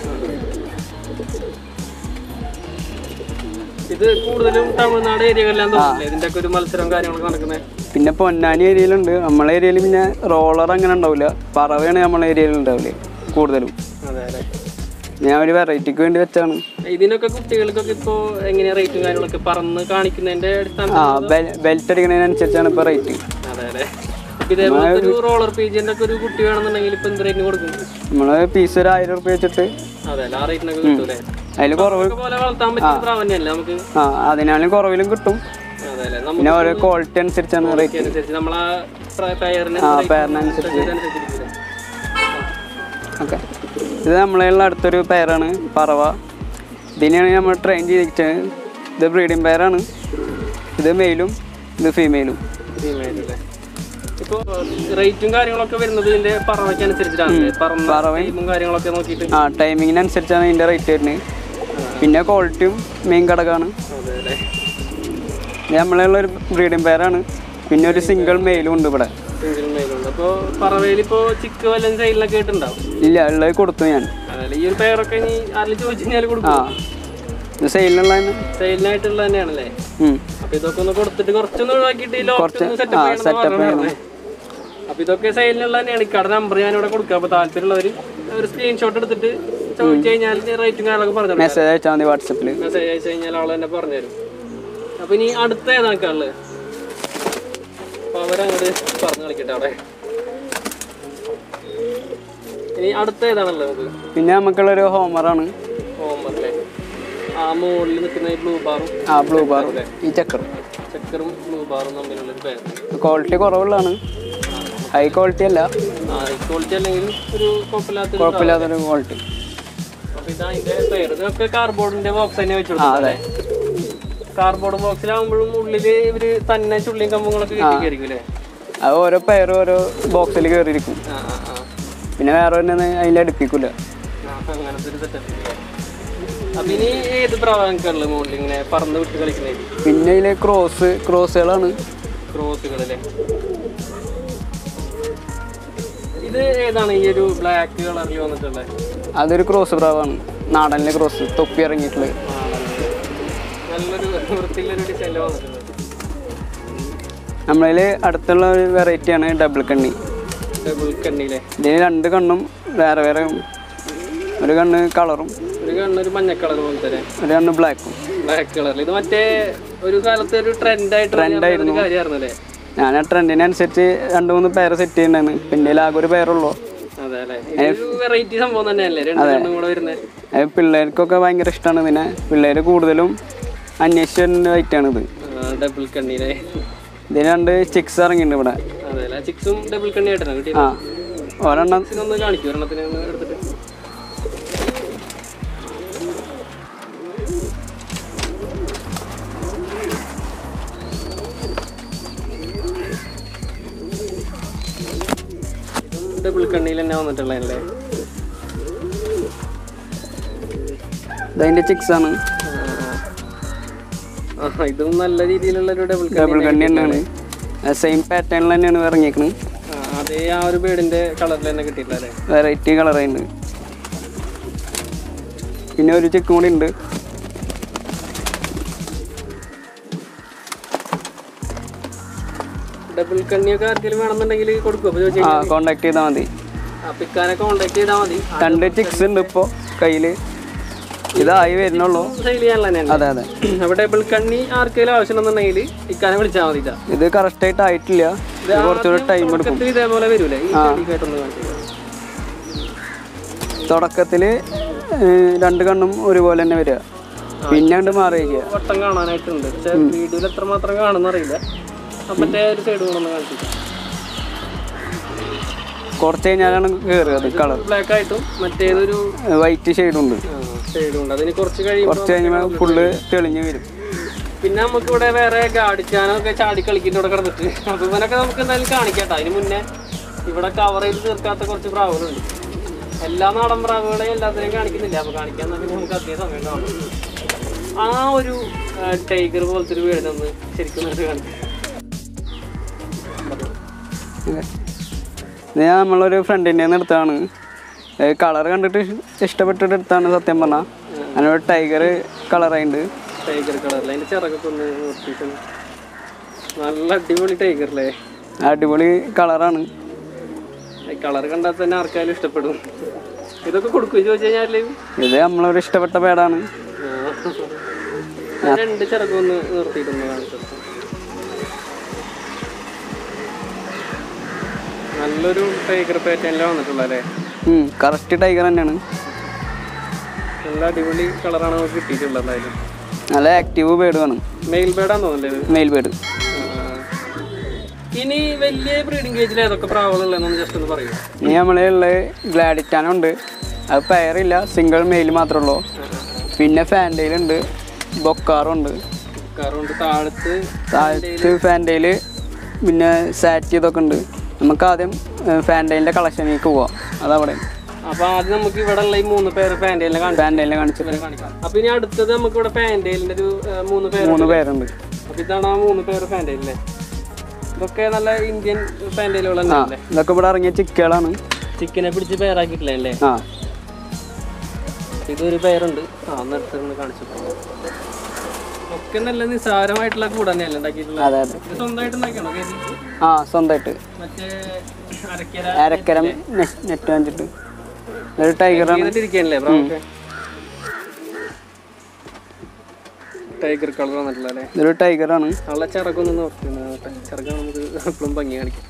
Speaker 2: ഇത് കൂടുതലും തമിഴ്നാട് ഏരിയകളിലാണ് തോന്നുന്നില്ലേ ഇതിന്റെ ഒക്കെ ഒരു മത്സരം കാര്യങ്ങളൊക്കെ നടക്കുന്നത്
Speaker 1: പിന്നെ പൊന്നാനി ഏരിയയിലുണ്ട് നമ്മളെ ഏരിയയിൽ പിന്നെ റോളർ അങ്ങനെ ഉണ്ടാവില്ല പറവയാണ് നമ്മളെ ഏരിയയിൽ ഉണ്ടാവില്ലേ കൂടുതലും
Speaker 2: അതെ അല്ലേ
Speaker 1: ഞാൻ ഒരു വെറൈറ്റിക്ക് വേണ്ടി വെച്ചാണ്
Speaker 2: ഇതിനൊക്കെ കുട്ടികൾക്കൊക്കെ ഇപ്പോ എങ്ങനെയാ റേറ്റും കാര്യങ്ങളൊക്കെ പറന്ന് കാണിക്കുന്നതിന്റെ അടിസ്ഥാനത്തിൽ
Speaker 1: ആ ബെൽറ്റ് അടിക്കുന്നതിനനുസരിച്ചാണ് ഇപ്പോൾ റേറ്റ്
Speaker 2: അതെ അല്ലേ ഇപ്പൊ ഇതേപോലത്തെ ഒരു റോളർ പേജിന്റെ ഒക്കെ ഒരു കുട്ടി വേണമെന്നുണ്ടെങ്കിൽ ഇപ്പൊ എന്ത് റേറ്റിന് കൊടുക്കും
Speaker 1: നമ്മൾ പീസ് ഒരു ആയിരം റുപ്യ വെച്ചിട്ട്
Speaker 2: അതെ അല്ലേ ആ റേറ്റിനൊക്കെ കിട്ടൂലേ
Speaker 1: അതിൽ കുറവ്
Speaker 2: ഇതൊക്കെ പോലെ വളർത്താൻ പറ്റുന്ന പ്രാവണ്യല്ലേ നമുക്ക്
Speaker 1: ആ അതിനാലും കുറവിലും കിട്ടും
Speaker 2: അതെ അല്ലേ നമുക്ക്
Speaker 1: പിന്നെ ഓരോ ക്വാളിറ്റി അനുസരിച്ചാണ് റേറ്റ്
Speaker 2: അനുസരിച്ച് നമ്മളാ പെയറിന്
Speaker 1: ആ പേരിനനുസരിച്ച്
Speaker 2: അനുസരിച്ചിരിക്കും
Speaker 1: ഓക്കെ ഇത് നമ്മളെയുള്ള അടുത്തൊരു പെയറാണ് പറവ ഇതിനെയാണ് നമ്മൾ ട്രെയിൻ ചെയ്തിട്ട് ഇത് ബ്രീഡിംഗ് പെയറാണ് ഇത് മെയിലും ഇത് ഫീമെയിലും
Speaker 2: ഫീമെയിൽ അല്ലേ ഇപ്പൊ റേറ്റും കാര്യങ്ങളൊക്കെ വരുന്നത് ഇതിന്റെ പറവയ്ക്ക് അനുസരിച്ചിട്ടാണ് പറന്ന
Speaker 1: പറവയും-
Speaker 2: ടൈമും കാര്യങ്ങളൊക്കെ നോക്കിയിട്ട്
Speaker 1: ആ ടൈമിങ്ങിനനുസരിച്ചാണ് ഇതിൻ്റെ റേറ്റ് വരുന്നത് പിന്നെ ക്വാളിറ്റിയും മെയിൻ ഘടകമാണ്
Speaker 2: അതെ അല്ലേ
Speaker 1: ഇത് നമ്മളുള്ള ഒരു ബ്രീഡിംഗ് പെയറാണ് പിന്നെ ഒരു സിംഗിൾ മെയിലും ഉണ്ട് ഇവിടെ
Speaker 2: സിംഗിൾ മെയിലുണ്ട് അപ്പോൾ പറവയിൽ ഇപ്പോൾ ചിക്ക് വല്ലതും സൈഡിലൊക്കെ ആയിട്ടുണ്ടാവും
Speaker 1: ഇല്ല ഉള്ളത് കൊടുത്തു ഞാൻ
Speaker 2: അതല്ലേ ഈ ഒരു പേരൊക്കെ ഇനി ആരെങ്കിലും ചോദിച്ചു കഴിഞ്ഞാൽ
Speaker 1: ആ
Speaker 2: കൊടുക്കും
Speaker 1: ഇത് സെയിലിനുള്ളതിന്
Speaker 2: സെയിലിനായിട്ടുള്ള തന്നെയാണല്ലേ അപ്പൊ ഇതൊക്കെ ഒന്ന് കൊടുത്തിട്ട് കുറച്ചൊന്ന് ഒഴിവാക്കിയിട്ട് ഈ ലോക്ക്
Speaker 1: കുറച്ച്,
Speaker 2: സെറ്റപ്പ്
Speaker 1: ആ,
Speaker 2: ചെയ്യണമെന്ന്
Speaker 1: setup
Speaker 2: പറഞ്ഞാണ് അപ്പൊ ഇതൊക്കെ സെയിലിനുള്ള തന്നെയാണ് ഇക്കടെ നമ്പർ ഞാൻ ഇവിടെ കൊടുക്കുക അപ്പൊ താല്പര്യമുള്ളവർ ഒരു സ്ക്രീൻഷോട്ട് എടുത്തിട്ട് ചോദിച്ചു കഴിഞ്ഞാൽ റേറ്റും കാര്യങ്ങളൊക്കെ പറഞ്ഞു
Speaker 1: മെസ്സേജ് അയച്ചാൽ മതി വാട്സപ്പിൽ
Speaker 2: മെസ്സേജ് അയച്ചു കഴിഞ്ഞാൽ ആൾ തന്നെ പറഞ്ഞുതരും അപ്പൊ ഇനി അടുത്ത ഏതാക്കാള് അപ്പൊ അവരങ്ങോട്ട് പറഞ്ഞു കളിക്കട്ടെ അവിടെ ഇനി അടുത്ത ഏതാണല്ലോ നമുക്ക്
Speaker 1: പിന്നെ നമുക്കുള്ളൊരു ഹോമറാണ്
Speaker 2: ഹോംവർക്ക് ആ മുകളിൽ നിൽക്കുന്ന ബ്ലൂ ബാറും
Speaker 1: ആ ബ്ലൂ ബാറും ഈ ചക്കർ
Speaker 2: ചക്കറും ബ്ലൂ ബാറും തമ്മിലുള്ള ഒരു പേര്
Speaker 1: ക്വാളിറ്റി കുറവുള്ളതാണ് ഹൈ ക്വാളിറ്റി അല്ല
Speaker 2: ആ ക്വാളിറ്റി അല്ലെങ്കിൽ ഒരു കുഴപ്പമില്ലാത്ത ഒരു
Speaker 1: കുഴപ്പമില്ലാത്തൊരു ക്വാളിറ്റി
Speaker 2: അപ്പൊ ഇതാ അതിന്റെ പേര് ഇതൊക്കെ കാർബോർഡിന്റെ ബോക്സ് തന്നെ വെച്ചു
Speaker 1: ആ അതെ
Speaker 2: കാർബോർഡ് ബോക്സിലാകുമ്പോഴും ഉള്ളില് ഇവര് തന്നെ ചുള്ളിയും കമ്പങ്ങളൊക്കെ കയറ്റിക്കായിരിക്കും അല്ലേ
Speaker 1: അത് ഓരോ പെയർ ഓരോ ബോക്സിൽ കയറിയിരിക്കും
Speaker 2: ആ ആ ആ
Speaker 1: പിന്നെ വേറെ ഒന്നും അതിൽ അടുപ്പിക്കില്ല
Speaker 2: ആ, അങ്ങനത്തെ ഒരു സെറ്റപ്പ് അപ്പൊ ഇനി ഏത് പ്രാവാങ്കളുള്ള മുകളിൽ ഇങ്ങനെ പറന്ന് വിട്ട് കളിക്കുന്നത്
Speaker 1: പിന്നെ ഇതിൽ ക്രോസ് ക്രോസുകളാണ്
Speaker 2: ക്രോസുകളല്ലേ ഇത് ഏതാണ് ഈ ഒരു ബ്ലാക്ക് കളറിൽ വന്നിട്ടുള്ളത്
Speaker 1: അതൊരു ക്രോസ് പ്രാവാണ് നാടനിലെ ക്രോസ് തൊപ്പി ഇറങ്ങിയിട്ടുള്ളത്
Speaker 2: നല്ലൊരു വൃത്തിയിലൊരു ഡിസൈനിൽ വന്നിട്ടുള്ളത്
Speaker 1: നമ്മളിൽ അടുത്തുള്ള ഒരു വെറൈറ്റിയാണ് ഡബിൾ കണ്ണി
Speaker 2: ഡബിൾ കണ്ണിയിലെ
Speaker 1: ഇതിന് രണ്ട് കണ്ണും വേറെ വേറെ ഒരു കണ്ണ് കളറും
Speaker 2: ഒരു കണ്ണൊരു മഞ്ഞ കളർ പോലെ തന്നെ
Speaker 1: ഒരു കണ്ണ് ബ്ലാക്കും
Speaker 2: ബ്ലാക്ക് കളറിൽ ഇത് മറ്റേ ഒരു കാലത്തെ ഒരു ട്രെൻഡ് ആയിട്ട് ഒരു കാര്യമായിരുന്നു അല്ലേ
Speaker 1: ഞാൻ ആ ട്രെൻഡിനനുസരിച്ച് രണ്ട് മൂന്ന് പേര് സെറ്റ് ചെയ്യുന്നുണ്ടായിരുന്നു പിന്നെ ഇതിൽ ആകെ ഒരു പേരുള്ളൂ
Speaker 2: അതെ അല്ലേ ഇതൊരു വെറൈറ്റി സംഭവം തന്നെയല്ലേ രണ്ട് കണ്ണും കൂടെ വരുന്നത്
Speaker 1: അത് പിള്ളേർക്കൊക്കെ ഭയങ്കര ഇഷ്ടമാണ് ഇതിനെ പിള്ളേർ കൂടുതലും അന്വേഷിച്ച് വരുന്ന ഐറ്റാണിത്
Speaker 2: ഡബിൾ കണ്ണിയിലെ
Speaker 1: ഇതിന് രണ്ട് ചിക്സ് ഇറങ്ങിയിട്ടുണ്ട് ഇവിടെ
Speaker 2: അതെ അല്ലേ ചിക്സും ഡബിൾ കണ്ണി ആയിട്ടാണ് കിട്ടിയത്
Speaker 1: ആ ഒരെണ്ണം
Speaker 2: ഒന്ന് കാണിക്കും ഒരെണ്ണത്തിന് ഒന്ന് എടുത്തിട്ട് ഡബിൾ കണ്ണിയിൽ തന്നെ വന്നിട്ടുള്ളതല്ലേ
Speaker 1: ഇതിൻ്റെ ചിക്സ് ആണ്
Speaker 2: ആ ഇതും നല്ല രീതിയിലുള്ള ഒരു ഡബിൾ
Speaker 1: ഡബിൾ കണ്ണി തന്നെയാണ് സെയിം പാറ്റേണിൽ തന്നെയാണ് ഇറങ്ങിയേക്കണത്
Speaker 2: അതേ ആ ഒരു ബേഡിന്റെ കളറിൽ തന്നെ കിട്ടിയിട്ടില്ലേ
Speaker 1: വെറൈറ്റി കളറുണ്ട് പിന്നെ ഒരു ചിക്കും കൂടി ഉണ്ട്
Speaker 2: ഡബിൾ കണ്ണിയൊക്കെ ആർക്കെങ്കിലും വേണമെന്നുണ്ടെങ്കിൽ കൊടുക്കും അപ്പോൾ ചോദിച്ചു
Speaker 1: ആ കോണ്ടാക്ട് ചെയ്താൽ മതി
Speaker 2: അപ്പൊ ഇക്കാനെ കോണ്ടാക്ട് ചെയ്താൽ മതി
Speaker 1: രണ്ട് ചിക്സ് ഉണ്ട് ഇപ്പോൾ കയ്യിൽ ഇതായി വരുന്നുള്ളൂ
Speaker 2: സെയിൽ ചെയ്യാനുള്ള തന്നെയാണ്
Speaker 1: അതെ അതെ
Speaker 2: അപ്പൊ ഡബിൾ കണ്ണി ആർക്കെങ്കിലും ആവശ്യമുണ്ടെന്നുണ്ടെങ്കിൽ ഇക്കാനെ വിളിച്ചാൽ മതി ഇതാ.
Speaker 1: ഇത് കറക്റ്റ് ആയിട്ട് ആയിട്ടില്ല ഇത് കുറച്ചുകൂടി ടൈം എടുക്കും
Speaker 2: തുടക്കത്തിൽ ഇതേപോലെ വരൂലേ ഈ ചെടിക്കായിട്ടൊന്ന് കാണിച്ചു
Speaker 1: തുടക്കത്തിൽ രണ്ട് കണ്ണും ഒരുപോലെ തന്നെ വരിക പിന്നെ അങ്ങോട്ട് മാറിയിരിക്കുക
Speaker 2: വട്ടം കാണാനായിട്ടുണ്ട് പക്ഷെ വീഡിയോയിൽ എത്രമാത്രം കാണുന്ന അറിയില്ല അപ്പൊ മറ്റേ ഒരു സൈഡ് കൊണ്ടൊന്ന് കാണിച്ചു
Speaker 1: കുറച്ച് കഴിഞ്ഞാലാണ് കയറുക അത് കളർ
Speaker 2: ബ്ലാക്ക് ആയിട്ടും മറ്റേതൊരു
Speaker 1: വൈറ്റ് ഷെയ്ഡും ഉണ്ട്
Speaker 2: ഷെയ്ഡും ഉണ്ട് അതിന് കുറച്ച് കഴിയുമ്പോൾ
Speaker 1: കുറച്ച് കഴിയുമ്പോൾ ഫുള്ള് തെളിഞ്ഞ് വരും
Speaker 2: പിന്നെ നമുക്ക് ഇവിടെ വേറെ ഗാഡിച്ചാനൊക്കെ ചാടി കളിക്കുന്ന ഇവിടെ കിടന്നിട്ട് അപ്പൊ ഇവനൊക്കെ നമുക്ക് എന്തായാലും കാണിക്കട്ടെ അതിന് മുന്നേ ഇവിടെ കവർ ചെയ്ത് തീർക്കാത്ത കുറച്ച് പ്രാവുകളുണ്ട് എല്ലാ നാടൻ പ്രാവുകളെയും എല്ലാത്തിനെയും കാണിക്കുന്നില്ല അപ്പൊ കാണിക്കാൻ തന്നെ നമുക്ക് അധികം സമയം ഉണ്ടാവും ആ ഒരു ടൈഗർ പോലത്തെ ഒരു വീടിനൊന്ന് ശരിക്കും നമുക്ക് കാണിക്കും
Speaker 1: ഇത് ഞാൻ നമ്മളൊരു ഫ്രണ്ടിൻ്റെ നിന്ന് എടുത്താണ് കളർ കണ്ടിട്ട് ഇഷ്ടപ്പെട്ടിട്ട് എടുത്താണ് സത്യം പറഞ്ഞാൽ അതിനൊരു ടൈഗർ കളറായിട്ടുണ്ട്
Speaker 2: ടൈഗർ കളറിൽ അതിന്റെ ചിറകൊക്കെ ഒന്ന് നിർത്തിയിട്ട് നല്ല അടിപൊളി ടൈഗർ അല്ലേ
Speaker 1: അടിപൊളി കളറാണ്
Speaker 2: കളർ കണ്ടാൽ തന്നെ ആർക്കായാലും ഇഷ്ടപ്പെടും ഇതൊക്കെ കൊടുക്കും ചോദിച്ചു കഴിഞ്ഞാല്
Speaker 1: ഇത് നമ്മളൊരു ഇഷ്ടപ്പെട്ട പേടാണ്
Speaker 2: ആ. രണ്ട് ചിറകൊന്ന് ഒന്ന് നിർത്തിയിട്ടൊന്ന് കാണിച്ചു നല്ലൊരു ടൈഗർ പാറ്റേണിലാണ് വന്നിട്ടുള്ളത് അല്ലേ
Speaker 1: കറക്റ്റ് ടൈഗർ തന്നെയാണ്
Speaker 2: നല്ല അടിപൊളി കളറാണ് നമുക്ക് കിട്ടിയിട്ടുള്ളത് എന്തായാലും
Speaker 1: നല്ല ആക്റ്റീവ് ബേഡുമാണ്
Speaker 2: മെയിൽ ബേഡാന്ന് തോന്നുന്നില്ലേ ഇത്?
Speaker 1: മെയിൽ ബേഡ്
Speaker 2: ആ. ഇനി വലിയ ബ്രീഡിംഗ് കേജിൽ ഏതൊക്കെ പ്രാവുകളുള്ളതെന്ന് ജസ്റ്റ് ഒന്ന് പറയൂ
Speaker 1: ഇനി നമ്മളുള്ള ഗ്ലാഡിറ്റാനുണ്ട് അത് പെയറില്ല സിംഗിൾ മെയിൽ മാത്രമേ ഉള്ളൂ പിന്നെ ഫാൻഡയിലുണ്ട് ബൊക്കാറുണ്ട്
Speaker 2: കാറുണ്ട് താഴത്ത്
Speaker 1: താഴത്ത് ഫാൻഡയിൽ പിന്നെ സാറ്റ് ഇതൊക്കെ ഉണ്ട് നമുക്ക് ആദ്യം ഫാൻറ്റൈലിൻ്റെ കളക്ഷനിലേക്ക് പോവാം അതവിടെ
Speaker 2: അപ്പൊ ആദ്യം നമുക്ക് ഇവിടെ ഉള്ള ഈ മൂന്ന് പേര് പാൻറ്റേലിനെ കാണിച്ചു
Speaker 1: ഫാൻറ്റൈലിനെ കാണിച്ചിട്ട്
Speaker 2: കാണിക്കാം അപ്പൊ ഇനി അടുത്തത് നമുക്ക് ഇവിടെ പാൻറ്റേലിന്റെ ഒരു ഏ, മൂന്ന് പേര്
Speaker 1: മൂന്ന് പേരുണ്ട്
Speaker 2: അപ്പൊ ഇതാണ് ആ മൂന്ന് പേര് പാൻറ്റേലല്ലേ ഇതൊക്കെ നല്ല ഇന്ത്യൻ പാൻറ്റേലുകൾ
Speaker 1: ആ
Speaker 2: തന്നെയല്ലേ
Speaker 1: ഇതൊക്കെ ഇവിടെ ഇറങ്ങിയ ചിക്കുകളാണ്
Speaker 2: ചിക്കനെ പിടിച്ച് പേരാക്കിയിട്ടില്ലേ അല്ലേ
Speaker 1: ആ
Speaker 2: ഇതൊരു പേരുണ്ട് ആ നേരത്തെ ഒന്ന് കാണിച്ചു ഒക്കെ നല്ല നിസ്സാരമായിട്ടുള്ള കൂടെ തന്നെയല്ലേ ഉണ്ടാക്കിയിട്ടുള്ളത്
Speaker 1: അതെ അതെ
Speaker 2: ഇത് സ്വന്തമായിട്ട് ഉണ്ടാക്കിയാണോ കേരി
Speaker 1: ആ സ്വന്തമായിട്ട്
Speaker 2: മറ്റേ അരക്കര
Speaker 1: അരക്കരം നെറ്റ് വാങ്ങിച്ചിട്ട് ഇതൊരു ടൈഗറാണ്
Speaker 2: എന്നിട്ട് ഇരിക്കാനല്ലേ ബ്രൗൺ ടൈഗർ കളർ വന്നിട്ടുള്ള അല്ലേ
Speaker 1: ഇതൊരു ടൈഗറാണ്
Speaker 2: നല്ല ചിറകൊന്ന് നോക്കുന്നത് ചിറക് നമുക്ക് എപ്പോഴും ഭംഗി കാണിക്കും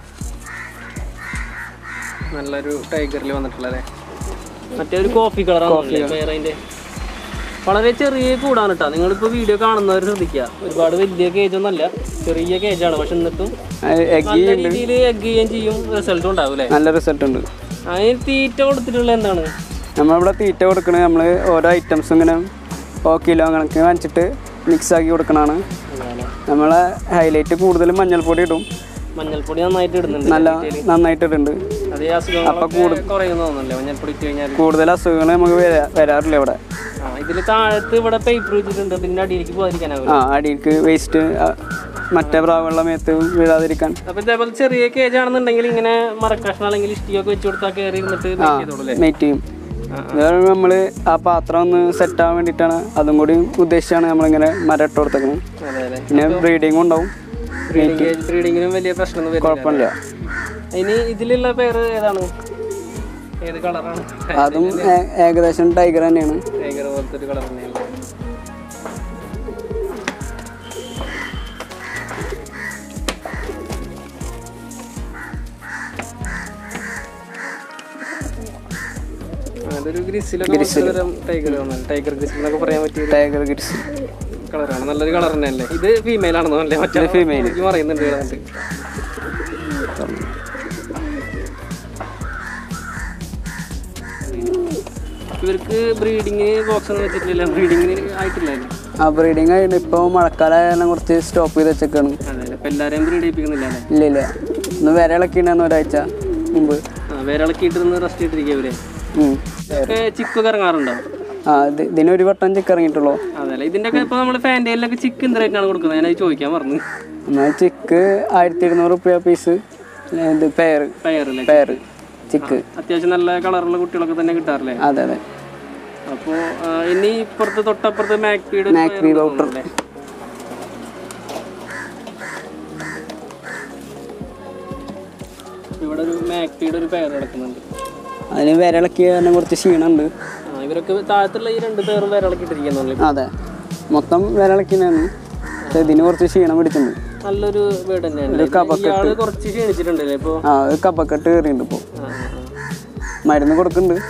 Speaker 2: നല്ലൊരു ടൈഗറിൽ വന്നിട്ടുള്ള അല്ലേ മറ്റേ ഒരു കോഫി കളറാണ് വേറെ അതിന്റെ വളരെ ചെറിയ കൂടാണ് കേട്ടോ നിങ്ങളിപ്പോ വീഡിയോ കാണുന്നവർ ശ്രദ്ധിക്കുക ഒരുപാട് വലിയ കേജ് ഒന്നല്ല ചെറിയ കേജാണ് പക്ഷെ എന്നിട്ടും
Speaker 1: എഗ്
Speaker 2: നല്ല രീതിയിൽ എഗ് ചെയ്യുകയും ചെയ്യും റിസൾട്ടും ഉണ്ടാവും അല്ലേ
Speaker 1: നല്ല റിസൾട്ട് ഉണ്ട്
Speaker 2: അതിന് തീറ്റ കൊടുത്തിട്ടുള്ള എന്താണ്
Speaker 1: നമ്മളിവിടെ തീറ്റ കൊടുക്കണത് നമ്മൾ ഓരോ ഐറ്റംസ് ഇങ്ങനെ ഓ കിലോ കണക്കിന് വാങ്ങിച്ചിട്ട് മിക്സ് ആക്കി കൊടുക്കണതാണ് നമ്മളെ ഹൈലൈറ്റ് കൂടുതലും മഞ്ഞൾപ്പൊടി ഇടും
Speaker 2: മഞ്ഞൾപ്പൊടി നന്നായിട്ട് ഇടുന്നുണ്ട്
Speaker 1: നല്ല നന്നായിട്ട് ഇടുന്നുണ്ട്
Speaker 2: അതേ അസുഖങ്ങളൊക്കെ കുറയുന്നു തോന്നുന്നല്ലേ മഞ്ഞൾപ്പൊടി ഇട്ട് കഴിഞ്ഞാൽ
Speaker 1: കൂടുതൽ അസുഖങ്ങൾ നമുക്ക് വരാ- വരാറില്ല ഇവിടെ
Speaker 2: ആ ഇതില് താഴത്ത് ഇവിടെ പേപ്പർ വെച്ചിട്ടുണ്ട് ഇതിന്റെ അടിയിലേക്ക് പോകാതിരിക്കാനാവും
Speaker 1: ആ അടിയിലേക്ക് വേസ്റ്റ് മറ്റേ പ്രാവുള്ള മേത്ത് വീഴാതിരിക്കാൻ
Speaker 2: അപ്പൊ ഇതേപോലെ ചെറിയ കേജ് ആണെന്നുണ്ടെങ്കിൽ ഇങ്ങനെ മരക്കഷ്ണം അല്ലെങ്കിൽ ഇഷ്ടിയൊക്കെ വെച്ച് കൊടുത്താൽ കയറി ഇരുന്നിട്ട് make ചെയ്തോളൂ അല്ലേ
Speaker 1: മെയ്റ്റ് ചെയ്യും ഇതാണ് നമ്മൾ ആ പാത്രം ഒന്ന് സെറ്റ് ആവാൻ വേണ്ടിയിട്ടാണ് അതും കൂടി ഉദ്ദേശിച്ചാണ് നമ്മളിങ്ങനെ മരം ഇട്ട് കൊടുത്തേക്കുന്നത്
Speaker 2: അതെ അതെ
Speaker 1: പിന്നെ ബ്രീഡിങ്ങും ഉണ്ടാവും
Speaker 2: ബ്രീഡിംഗ് ബ്രീഡിങ്ങിനും വലിയ പ്രശ്നമൊന്നും വരില്ല
Speaker 1: കുഴപ്പമില്ല
Speaker 2: ഇനി ഇതിലുള്ള പേര് ഏതാണ് ഏത് കളറാണ്
Speaker 1: അതും ഏ- ഏകദേശം ടൈഗർ തന്നെയാണ്
Speaker 2: ടൈഗർ പോലത്തെ ഒരു കളർ തന്നെയാണ് അതൊരു ഗ്രിസിലൊക്കെ തരം ടൈഗർ ടൈഗർ ഗ്രിസിൽ എന്നൊക്കെ പറയാൻ പറ്റിയ
Speaker 1: ടൈഗർ ഗിരിസ്
Speaker 2: കളറാണ് നല്ലൊരു കളർ തന്നെയല്ലേ ഇത് ഫീമെയിൽ ആണെന്നോ അല്ലേ മറ്റേ
Speaker 1: female.
Speaker 2: എനിക്ക് പറയുന്നുണ്ട് കിടന്നിട്ട് ഇവർക്ക് ബ്രീഡിങ്ങിന് ബോക്സ് ഒന്നും വെച്ചിട്ടില്ല ബ്രീഡിങ്ങിന് ആയിട്ടില്ലായിരുന്നു
Speaker 1: ആ ബ്രീഡിങ് ആയിട്ട് ഇപ്പോൾ മഴക്കാലം കുറച്ച് സ്റ്റോപ്പ് ചെയ്ത് വെച്ചേക്കാണ്
Speaker 2: അതെ ഇപ്പൊ എല്ലാരെയും ബ്രീഡ് ചെയ്യിപ്പിക്കുന്നില്ല അല്ലേ
Speaker 1: ഇല്ല ഇല്ല ഒന്ന് വിര ഇളക്കിണ്ടായിരുന്നു ഒരാഴ്ച മുമ്പ്
Speaker 2: ആ വേറെ ഇളക്കിയിട്ട് നിന്ന് റെസ്റ്റ് ചെയ്തിരിക്കുക ഇവര്
Speaker 1: ഉം.
Speaker 2: ഒക്കെ ചിക്കൊക്കെ ഇറങ്ങാറുണ്ടോ
Speaker 1: ആ ഇത് ഇതിന് ഒരു വട്ടം ചിക്ക് ഇറങ്ങിയിട്ടുള്ളൂ
Speaker 2: അതല്ലേ ഇതിന്റെ ഒക്കെ ഇപ്പൊ നമ്മള് ഫാൻറ്റയിലൊക്കെ ചിക്ക് എന്ത് റേറ്റാണ് കൊടുക്കുന്നത് ഞാനത് ചോദിക്കാൻ പറഞ്ഞു
Speaker 1: എന്നാൽ ചിക്ക് ആയിരത്തി ഇരുന്നൂറ് റുപ്യ പീസ് ഇത് പെയർ
Speaker 2: ടയറല്ലേ
Speaker 1: പെയർ ചിക്ക്
Speaker 2: അത്യാവശ്യം നല്ല കളറുള്ള കുട്ടികളൊക്കെ തന്നെ കിട്ടാറില്ലേ
Speaker 1: അതെ അതെ
Speaker 2: അപ്പോ ആ, ഇനി ഇപ്പുറത്ത് തൊട്ടപ്പുറത്ത് മാക്പീഡ്
Speaker 1: മാക്പീ ഡോക്ടർ.
Speaker 2: ഇവിടെ ഒരു മാക്പീഡ് ഒരു പേർ കിടക്കുന്നുണ്ട്
Speaker 1: അതിന് വിര ഇളക്കി തന്നെ കുറച്ച് ക്ഷീണമുണ്ട്
Speaker 2: ആ ഇവരൊക്കെ താഴത്തുള്ള ഈ രണ്ട് പേരും വേറെ ഇളക്കിട്ടിരിക്കുന്നുള്ളൂ
Speaker 1: അതെ മൊത്തം വിര ഇളക്കിനാണ് പക്ഷെ ഇതിന് കുറച്ച് ക്ഷീണം പിടിച്ചിട്ടുണ്ട്
Speaker 2: നല്ലൊരു വീട് തന്നെയാണ് ഇയാള് കുറച്ച് ക്ഷീണിച്ചിട്ടുണ്ടല്ലേ ഇപ്പൊ
Speaker 1: ആ ഒരു കപ്പക്കെട്ട് കയറിയിട്ടുണ്ട് ഇപ്പോൾ
Speaker 2: ആ, ആ, ആ.
Speaker 1: മരുന്ന് കൊടുക്കുന്നുണ്ട്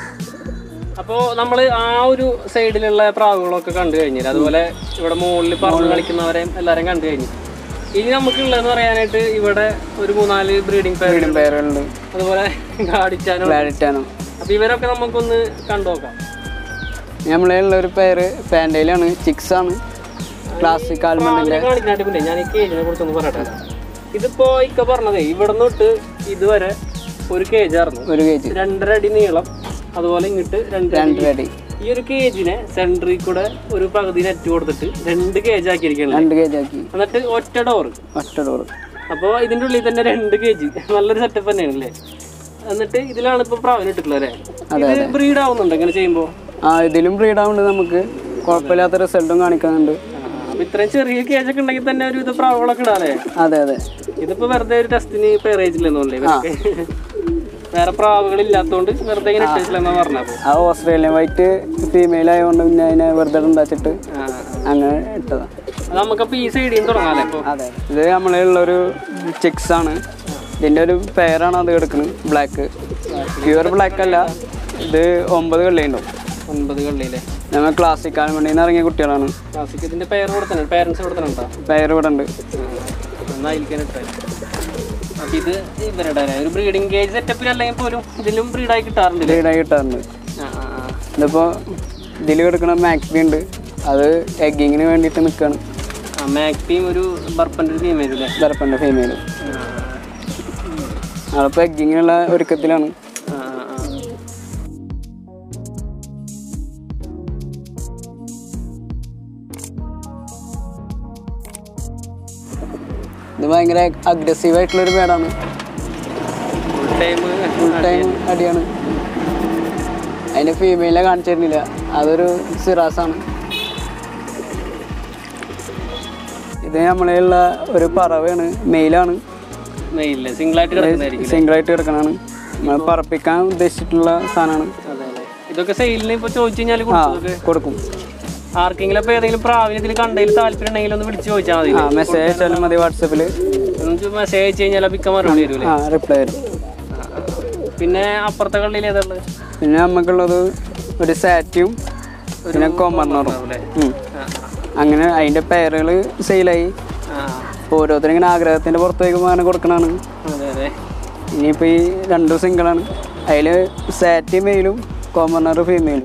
Speaker 2: അപ്പോ നമ്മള് ആ ഒരു സൈഡിലുള്ള പ്രാവുകളൊക്കെ കണ്ടു കഴിഞ്ഞു അതുപോലെ ഇവിടെ മുകളിൽ പറന്ന് കളിക്കുന്നവരെയും എല്ലാരെയും കണ്ടു കഴിഞ്ഞു ഇനി നമുക്കുള്ളതെന്ന് പറയാനായിട്ട് ഇവിടെ ഒരു മൂന്നാല് ബ്രീഡിംഗ് പേര്
Speaker 1: പേരുകളുണ്ട്
Speaker 2: അതുപോലെ ഗാഡിച്ചാനും
Speaker 1: ക്ലാരിറ്റാനോ
Speaker 2: അപ്പൊ ഇവരൊക്കെ നമുക്കൊന്ന് കണ്ടു നോക്കാം
Speaker 1: നമ്മളെ ഉള്ള ഒരു പേര് പാൻഡയിലാണ് ചിക്സ് ആണ് ക്ലാസിക് ആൽമണ്ടിന്റെ
Speaker 2: പ്രാവിനെ കാണിക്കാനായിട്ട് പിന്നെ ഞാൻ ഈ കേജിനെ കുറിച്ചൊന്ന് പറയട്ടെ ഇതിപ്പോ ഇക്ക പറഞ്ഞതേ ഇവിടെ തൊട്ട് ഇതുവരെ ഒരു കേജ് ആയിരുന്നു
Speaker 1: ഒരു കേജ്
Speaker 2: രണ്ടര അടി നീളം അതുപോലെ ഇങ്ങോട്ട് രണ്ടര അടി
Speaker 1: രണ്ട് അടി
Speaker 2: ഈ ഒരു കേജിനെ സെൻട്രിൽ കൂടെ ഒരു പകുതി നെറ്റ് കൊടുത്തിട്ട് രണ്ട് കേജ് ആക്കിയിരിക്കുകയാണ്
Speaker 1: രണ്ട് കേജ് ആക്കി
Speaker 2: എന്നിട്ട് ഒറ്റ ഡോറ്
Speaker 1: ഒറ്റ ഡോറ്
Speaker 2: അപ്പോൾ ഇതിന്റെ ഉള്ളിൽ തന്നെ രണ്ട് കേജ് നല്ലൊരു സെറ്റപ്പ് തന്നെയാണ് അല്ലേ എന്നിട്ട് ഇതിലാണ് ഇപ്പൊ പ്രാവിന് ഇട്ടിട്ടുള്ളത് അല്ലേ ഇത് ബ്രീഡ് ആവുന്നുണ്ട് ഇങ്ങനെ ചെയ്യുമ്പോൾ
Speaker 1: ആ ഇതിലും ബ്രീഡ് ആവുന്നുണ്ട് നമുക്ക് കുഴപ്പമില്ലാത്ത റിസൾട്ടും കാണിക്കുന്നുണ്ട്
Speaker 2: അപ്പൊ ഇത്രയും ചെറിയ കേജ് ഒക്കെ ഉണ്ടെങ്കിൽ തന്നെ ഒരു ഇത് പ്രാവുകളൊക്കെ ഇടാല്ലേ
Speaker 1: അതെ അതെ
Speaker 2: ഇതിപ്പോ വെറുതെ ഒരു ടെസ്റ്റിന് പേറേജില്ലെന്നല്ലേ ഇവരൊക്കെ വേറെ പ്രാവുകൾ ഇല്ലാത്തതുകൊണ്ട് വെറുതെ ഇങ്ങനെ ഇട്ടില്ലെന്നാ പറഞ്ഞപ്പോ
Speaker 1: ആ ഓസ്ട്രേലിയൻ വൈറ്റ് ഫീമെയിൽ ആയതുകൊണ്ട് പിന്നെ അതിനെ വെറുതെ ഉണ്ടാച്ചിട്ട്
Speaker 2: ആ, ആ.
Speaker 1: അങ്ങനെ ഇട്ടതാ
Speaker 2: അത് നമുക്കപ്പോ ഈ സൈഡിൽ നിന്ന് തുടങ്ങാല്ലേ ഇപ്പൊ
Speaker 1: അതെ ഇത് നമ്മളെ ഉള്ളൊരു ചിക്സ് ആണ് ഇതിന്റെ ഒരു പെയറാണ് അത് കിടക്കുന്നത് ബ്ലാക്ക് പ്യുവർ ബ്ലാക്ക് അല്ല ഇത് ഒമ്പത് കള്ളിയുണ്ടാവും
Speaker 2: ഒൻപത് കള്ളിയിലെ
Speaker 1: നമ്മൾ ക്ലാസിക് ആൽമണ്ടിയിൽ നിന്ന് ഇറങ്ങിയ കുട്ടികളാണ്
Speaker 2: ക്ലാസിക് ഇതിന്റെ പെയർ കൊടുത്തന്നെ പേരൻസ് കൊടുത്തനുണ്ടോ
Speaker 1: പെയർ ഇവിടെ ഉണ്ട്
Speaker 2: എന്നായിരിക്കാൻ ഇട്ടേ അപ്പൊ ഇത് ഇവരുടെ അല്ലേ? ഒരു ബ്രീഡിംഗ് കേജ് സെറ്റപ്പിൽ അല്ലെങ്കിൽ പോലും ഇതിലും ബ്രീഡായി കിട്ടാറുണ്ട്
Speaker 1: ബ്രീഡായി കിട്ടാറുണ്ട്
Speaker 2: ആ ആ ആ.
Speaker 1: ഇതിപ്പോൾ ഇതിൽ കിടക്കുന്ന മാക്ബി ഉണ്ട് അത് എഗ്ഗിങ്ങിന് വേണ്ടിയിട്ട് നിൽക്കുകയാണ്
Speaker 2: മാക്പിയും ഒരു ബർപ്പൻ്റെ ഒരു ഫീമെയിൽ അല്ലേ
Speaker 1: ദർപ്പൻ്റെ ഫീമെയിൽ ആളിപ്പോൾ എഗ്ഗിങ്ങിനുള്ള ഒരുക്കത്തിലാണ്
Speaker 2: ആ, ആ, ആ.
Speaker 1: ഇത് ഭയങ്കര അഗ്രസീവ് ആയിട്ടുള്ളൊരു പേടാണ്
Speaker 2: ഫുൾ ടൈം
Speaker 1: ഫുൾ ടൈം അടിയാണ് അതിൻ്റെ ഫീമെയിലെ കാണിച്ചു തരുന്നില്ല അതൊരു സിറാസാണ് ഇത് നമ്മളുള്ള ഒരു പറവയാണ് മെയിലാണ്
Speaker 2: മെയിലില്ല സിംഗിളായിട്ട് കിടക്കുന്നതായിരിക്കും
Speaker 1: സിംഗിളായിട്ട് കിടക്കണതാണ് നമ്മൾ പറപ്പിക്കാൻ ഉദ്ദേശിച്ചിട്ടുള്ള സാധനമാണ്
Speaker 2: അതെ അല്ലേ ഇതൊക്കെ സെയിലിന് ഇപ്പോൾ ചോദിച്ചു കഴിഞ്ഞാൽ
Speaker 1: ആ
Speaker 2: കൊടുത്തതൊക്കെ
Speaker 1: കൊടുക്കും
Speaker 2: ആർക്കെങ്കിലും ഇപ്പോൾ ഏതെങ്കിലും പ്രാവിനത്തിൽ കണ്ടതിൽ താല്പര്യം ഉണ്ടെങ്കിൽ ഒന്ന് വിളിച്ച് ചോദിച്ചാൽ മതി
Speaker 1: ആ മെസ്സേജ് അയച്ചാലും മതി വാട്സപ്പിൽ
Speaker 2: മെസ്സേജ് അയച്ചു കഴിഞ്ഞാൽ പിക്കാൻ മറുപടി വരൂലേ
Speaker 1: ആ റിപ്ലൈ വരും
Speaker 2: പിന്നെ അപ്പുറത്തെ കള്ളിയിൽ ഏതാണുള്ളത്
Speaker 1: പിന്നെ നമുക്കുള്ളത് ഒരു സാറ്റും പിന്നെ കോമർണറും
Speaker 2: അല്ലേ
Speaker 1: ഉം. അങ്ങനെ അതിൻ്റെ പേരുകൾ സെയിലായി
Speaker 2: ആ
Speaker 1: ഓരോരുത്തരും ഇങ്ങനെ ആഗ്രഹത്തിൻ്റെ പുറത്തേക്ക് അങ്ങനെ കൊടുക്കണതാണ്
Speaker 2: അതെ അതെ
Speaker 1: ഇനിയിപ്പോൾ ഈ രണ്ടും സിംഗിളാണ് അതിൽ സാറ്റ് മെയിലും കോമർണർ ഫീമെയിലും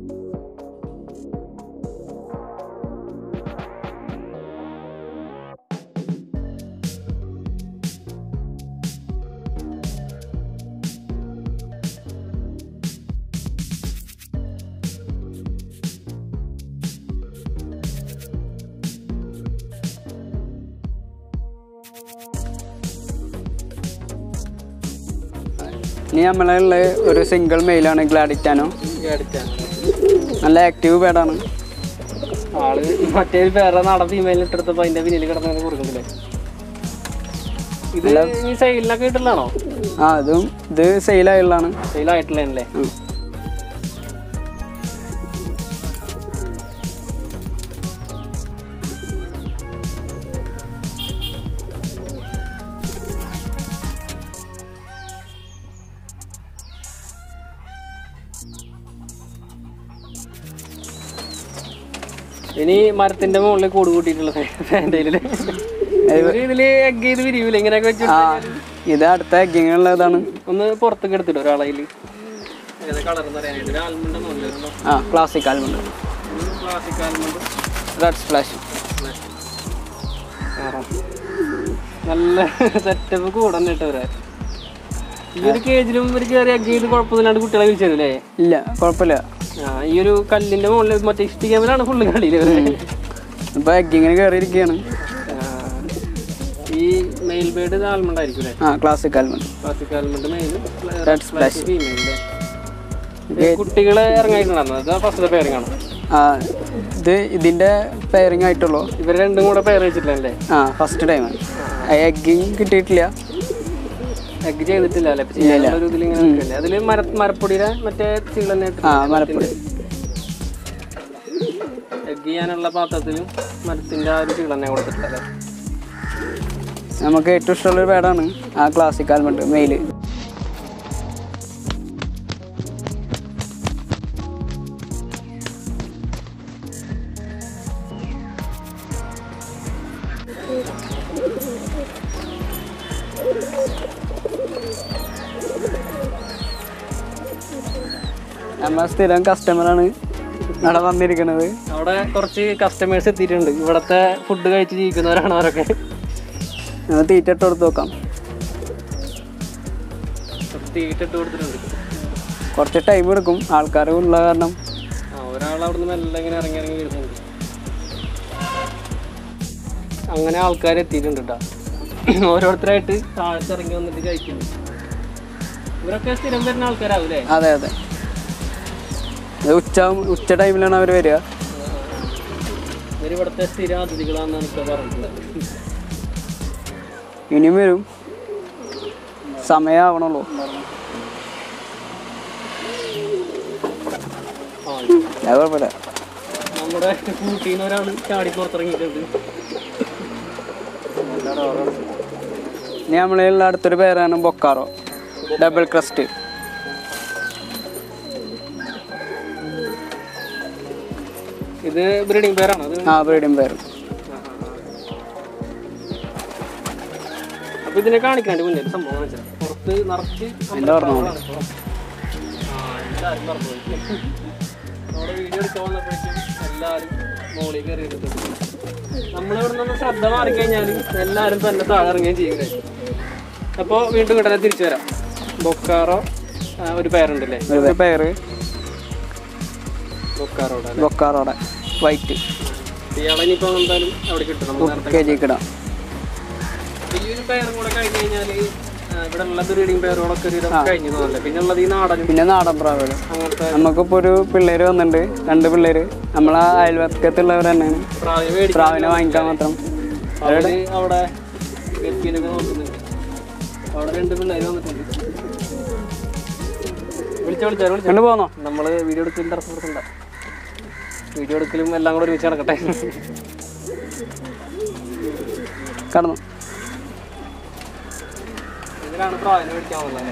Speaker 1: ഇനി നമ്മളുള്ള ഒരു സിംഗിൾ മെയിലാണ് ഗ്ലാഡിറ്റാനോ
Speaker 2: ഈ അടുത്താണ്
Speaker 1: നല്ല ആക്റ്റീവ് പേടാണ്
Speaker 2: ആള് മറ്റേ വേറെ നടൻ ഫീമെയിൽ ഇട്ടെടുത്തപ്പോ അതിന്റെ പിന്നിൽ കിടന്നു കൊടുക്കുന്നില്ലേ ഇത് ഈ സെയിലിനൊക്കെ കിട്ടുള്ളതാണോ
Speaker 1: ആ അതും ഇത് സെയിലായുള്ളതാണ്
Speaker 2: സെയിലായിട്ടുള്ളതല്ലേ
Speaker 1: ഉം.
Speaker 2: ഇനി മരത്തിന്റെ മുകളിൽ കൂട് കൂട്ടിയിട്ടുള്ള ഫാൻറ്റയില് ഇതില് എഗ് ചെയ്ത് വിരിയൂല ഇങ്ങനെയൊക്കെ വെച്ച്
Speaker 1: ആ ഇത് അടുത്ത എഗ്ഗിങ്ങുള്ളതാണ്
Speaker 2: ഒന്ന് പുറത്തേക്ക് എടുത്തിട്ട് ഒരാളതിൽ ഏതാ കളർ എന്ന് പറയാനായിട്ട് ആൽമണ്ട് നോക്കിയിട്ടുണ്ടോ
Speaker 1: ആ classic almond
Speaker 2: classic almond
Speaker 1: red splash
Speaker 2: നല്ല സെറ്റപ്പ് കൂടന്നെ ഇട്ടവരെ ഈ ഒരു കേജിലും ഒരു കയറി എഗ് ചെയ്ത് കുഴപ്പമില്ലാണ്ട് കുട്ടികളെ വിളിച്ചല്ലേ
Speaker 1: ഇല്ല കുഴപ്പമില്ല
Speaker 2: ആ ഈ ഒരു കല്ലിന്റെ മുകളിൽ മറ്റേ ഇഷ്ടികമലാണ് ഫുള്ള് കളിയില് ഇവര്.
Speaker 1: ഇപ്പോൾ എഗ്ഗിങ്ങിന് കയറിയിരിക്കുകയാണ്
Speaker 2: ആ, ഈ മെയിൽ ബേഡ് ആൽമണ്ട് ആയിരിക്കും അല്ലേ
Speaker 1: ആ classic almond
Speaker 2: classic almond male
Speaker 1: red splash
Speaker 2: female കുട്ടികളെ ഇറങ്ങിയിട്ടുണ്ടായിരുന്നു അത് ഫസ്റ്റ് പേരിങ് ആണ്
Speaker 1: ആ ഇത് ഇതിൻ്റെ പെയറിങ് ആയിട്ടുള്ളൂ
Speaker 2: ഇവർ രണ്ടും കൂടെ പേർ വെച്ചിട്ടില്ലേ
Speaker 1: ആ ഫസ്റ്റ് ടൈമാണ് എഗ്ഗിങ് കിട്ടിയിട്ടില്ല
Speaker 2: എഗ് ചെയ്തിട്ടില്ല അല്ലേ ചെയ്യാനുള്ള ഒരു ഇതിൽ ഇങ്ങനെ നിൽക്കല്ലേ അതില് മര മരപ്പൊടിയുടെ മറ്റേ ചീളന്നെ
Speaker 1: ആ മലപ്പുറം
Speaker 2: എഗ് ചെയ്യാനുള്ള പാത്രത്തിലും മരത്തിന്റെ ആ ഒരു ചീളന്നെ കൊടുത്തിട്ടില്ല അല്ലേ
Speaker 1: നമുക്ക് ഏറ്റവും ഇഷ്ടമുള്ളൊരു പേടാണ് ആ ക്ലാസിക് ആൽമണ്ട് മെയില് നമ്മൾ സ്ഥിരം കസ്റ്റമറാണ് അവിടെ വന്നിരിക്കുന്നത്
Speaker 2: അവിടെ കുറച്ച് കസ്റ്റമേഴ്സ് എത്തിയിട്ടുണ്ട് ഇവിടത്തെ ഫുഡ് കഴിച്ച് ജീവിക്കുന്നവരാണ് അവരൊക്കെ
Speaker 1: നമ്മൾ തീറ്റ ഇട്ട് കൊടുത്ത് നോക്കാം
Speaker 2: തീറ്റ ഇട്ട് കൊടുത്തിട്ടുണ്ട്
Speaker 1: കുറച്ച് ടൈം എടുക്കും ആൾക്കാർ ഉള്ള കാരണം
Speaker 2: ആ ഒരാൾ അവിടുന്ന് മെല്ലെ ഇങ്ങനെ ഇറങ്ങി ഇറങ്ങി വരുന്നുണ്ട് അങ്ങനെ ആൾക്കാർ എത്തിയിട്ടുണ്ട് കേട്ടോ ഓരോരുത്തരായിട്ട് താഴത്ത് ഇറങ്ങി വന്നിട്ട് കഴിക്കുന്നു ഇവരൊക്കെ സ്ഥിരം വരുന്ന ആൾക്കാരാവൂലേ
Speaker 1: അതെ അതെ ഇത് ഉച്ച ഉച്ച ടൈമിലാണ് അവർ വരിക
Speaker 2: ഇവർ ഇവിടുത്തെ സ്ഥിരം അതിഥികളാണെന്നാണ് ഇപ്പോൾ പറഞ്ഞിട്ടുള്ളത്
Speaker 1: ഇനിയും വരും സമയമാവണുള്ളൂ
Speaker 2: ആ
Speaker 1: അത് കുഴപ്പമില്ല
Speaker 2: നമ്മുടെ കൂട്ടീന്ന് ഒരാൾ ചാടി പുറത്തിറങ്ങിയിട്ടുണ്ട്
Speaker 1: ഇനി നമ്മളുള്ള അടുത്തൊരു പേരാണ് ബൊക്കാറോ ഡബിൾ ക്രസ്റ്റ്
Speaker 2: ഇത് ബ്രീഡിംഗ് പേരാണ് അത്
Speaker 1: ആ ബ്രീഡിംഗ് പേര്
Speaker 2: അപ്പൊ ഇതിനെ കാണിക്കാണ്ട് മുന്നേ ഒരു സംഭവം കാണിച്ചത് പുറത്ത് നിറച്ച്
Speaker 1: എൻ്റെ ഓർമ്മ
Speaker 2: ആ, എല്ലാവരും മറന്നുപോയി. നമ്മുടെ വീഡിയോ എടുക്കാൻ വന്നപ്പോഴേക്കും എല്ലാവരും മോളിൽ കയറി എടുത്തിട്ടുണ്ട് നമ്മളിവിടെ നിന്ന് ശ്രദ്ധ മാറിക്കഴിഞ്ഞാൽ എല്ലാവരും തന്നെ താഴെ ഇറങ്ങുകയും ചെയ്യുന്നത് അപ്പോൾ വീണ്ടും കിട്ടാൻ തിരിച്ചു വരാം ബൊക്കാറോ ആ, ഒരു പേരുണ്ടല്ലേ
Speaker 1: ഒരു പേര്
Speaker 2: ബൊക്കാറോടെ
Speaker 1: ബൊക്കാറോടെ വൈറ്റ്
Speaker 2: ഇയാളെ ഇനിയിപ്പോൾ എന്തായാലും അവിടെ കിട്ടും നമുക്ക് നേരത്തെ
Speaker 1: കെ ജിക്ക് ഇടാം
Speaker 2: ഈ ഒരു പേരും കൂടെ കഴിഞ്ഞ് കഴിഞ്ഞാൽ ഇവിടെ ഉള്ള ബ്രീഡിങ് പേരുകളൊക്കെ ഒരു ഇതൊക്കെ കഴിഞ്ഞു തോന്നുന്നില്ല പിന്നെ ഉള്ളത് ഈ നാടനും
Speaker 1: പിന്നെ നാടൻ പ്രാവുകൾ
Speaker 2: അങ്ങനത്തെ
Speaker 1: നമുക്കിപ്പോൾ ഒരു പിള്ളേര് വന്നിട്ടുണ്ട് രണ്ട് പിള്ളേര് നമ്മളെ അയൽവക്കത്തുള്ളവർ തന്നെയാണ്
Speaker 2: പ്രായം മേടിച്ച്
Speaker 1: പ്രാവിനെ വാങ്ങിക്കാൻ മാത്രം
Speaker 2: അവര് അവിടെ ഗപ്പിയിലൊക്കെ നോക്കുന്നുണ്ട് അവിടെ രണ്ട് പിള്ളേര് വന്നിട്ടുണ്ട് വിളിച്ചോ വിളിച്ചോ വിളിച്ചോ
Speaker 1: കൊണ്ട് പോന്നോ
Speaker 2: നമ്മള് വീഡിയോ എടുക്കലും തടസ്സപ്പെടുത്തണ്ട വീഡിയോ എടുക്കലും എല്ലാം കൂടെ ഒരുമിച്ച് നടക്കട്ടെ
Speaker 1: കടന്നു
Speaker 2: ഇതിലാണ് പ്രായം മേടിക്കാനുള്ളത്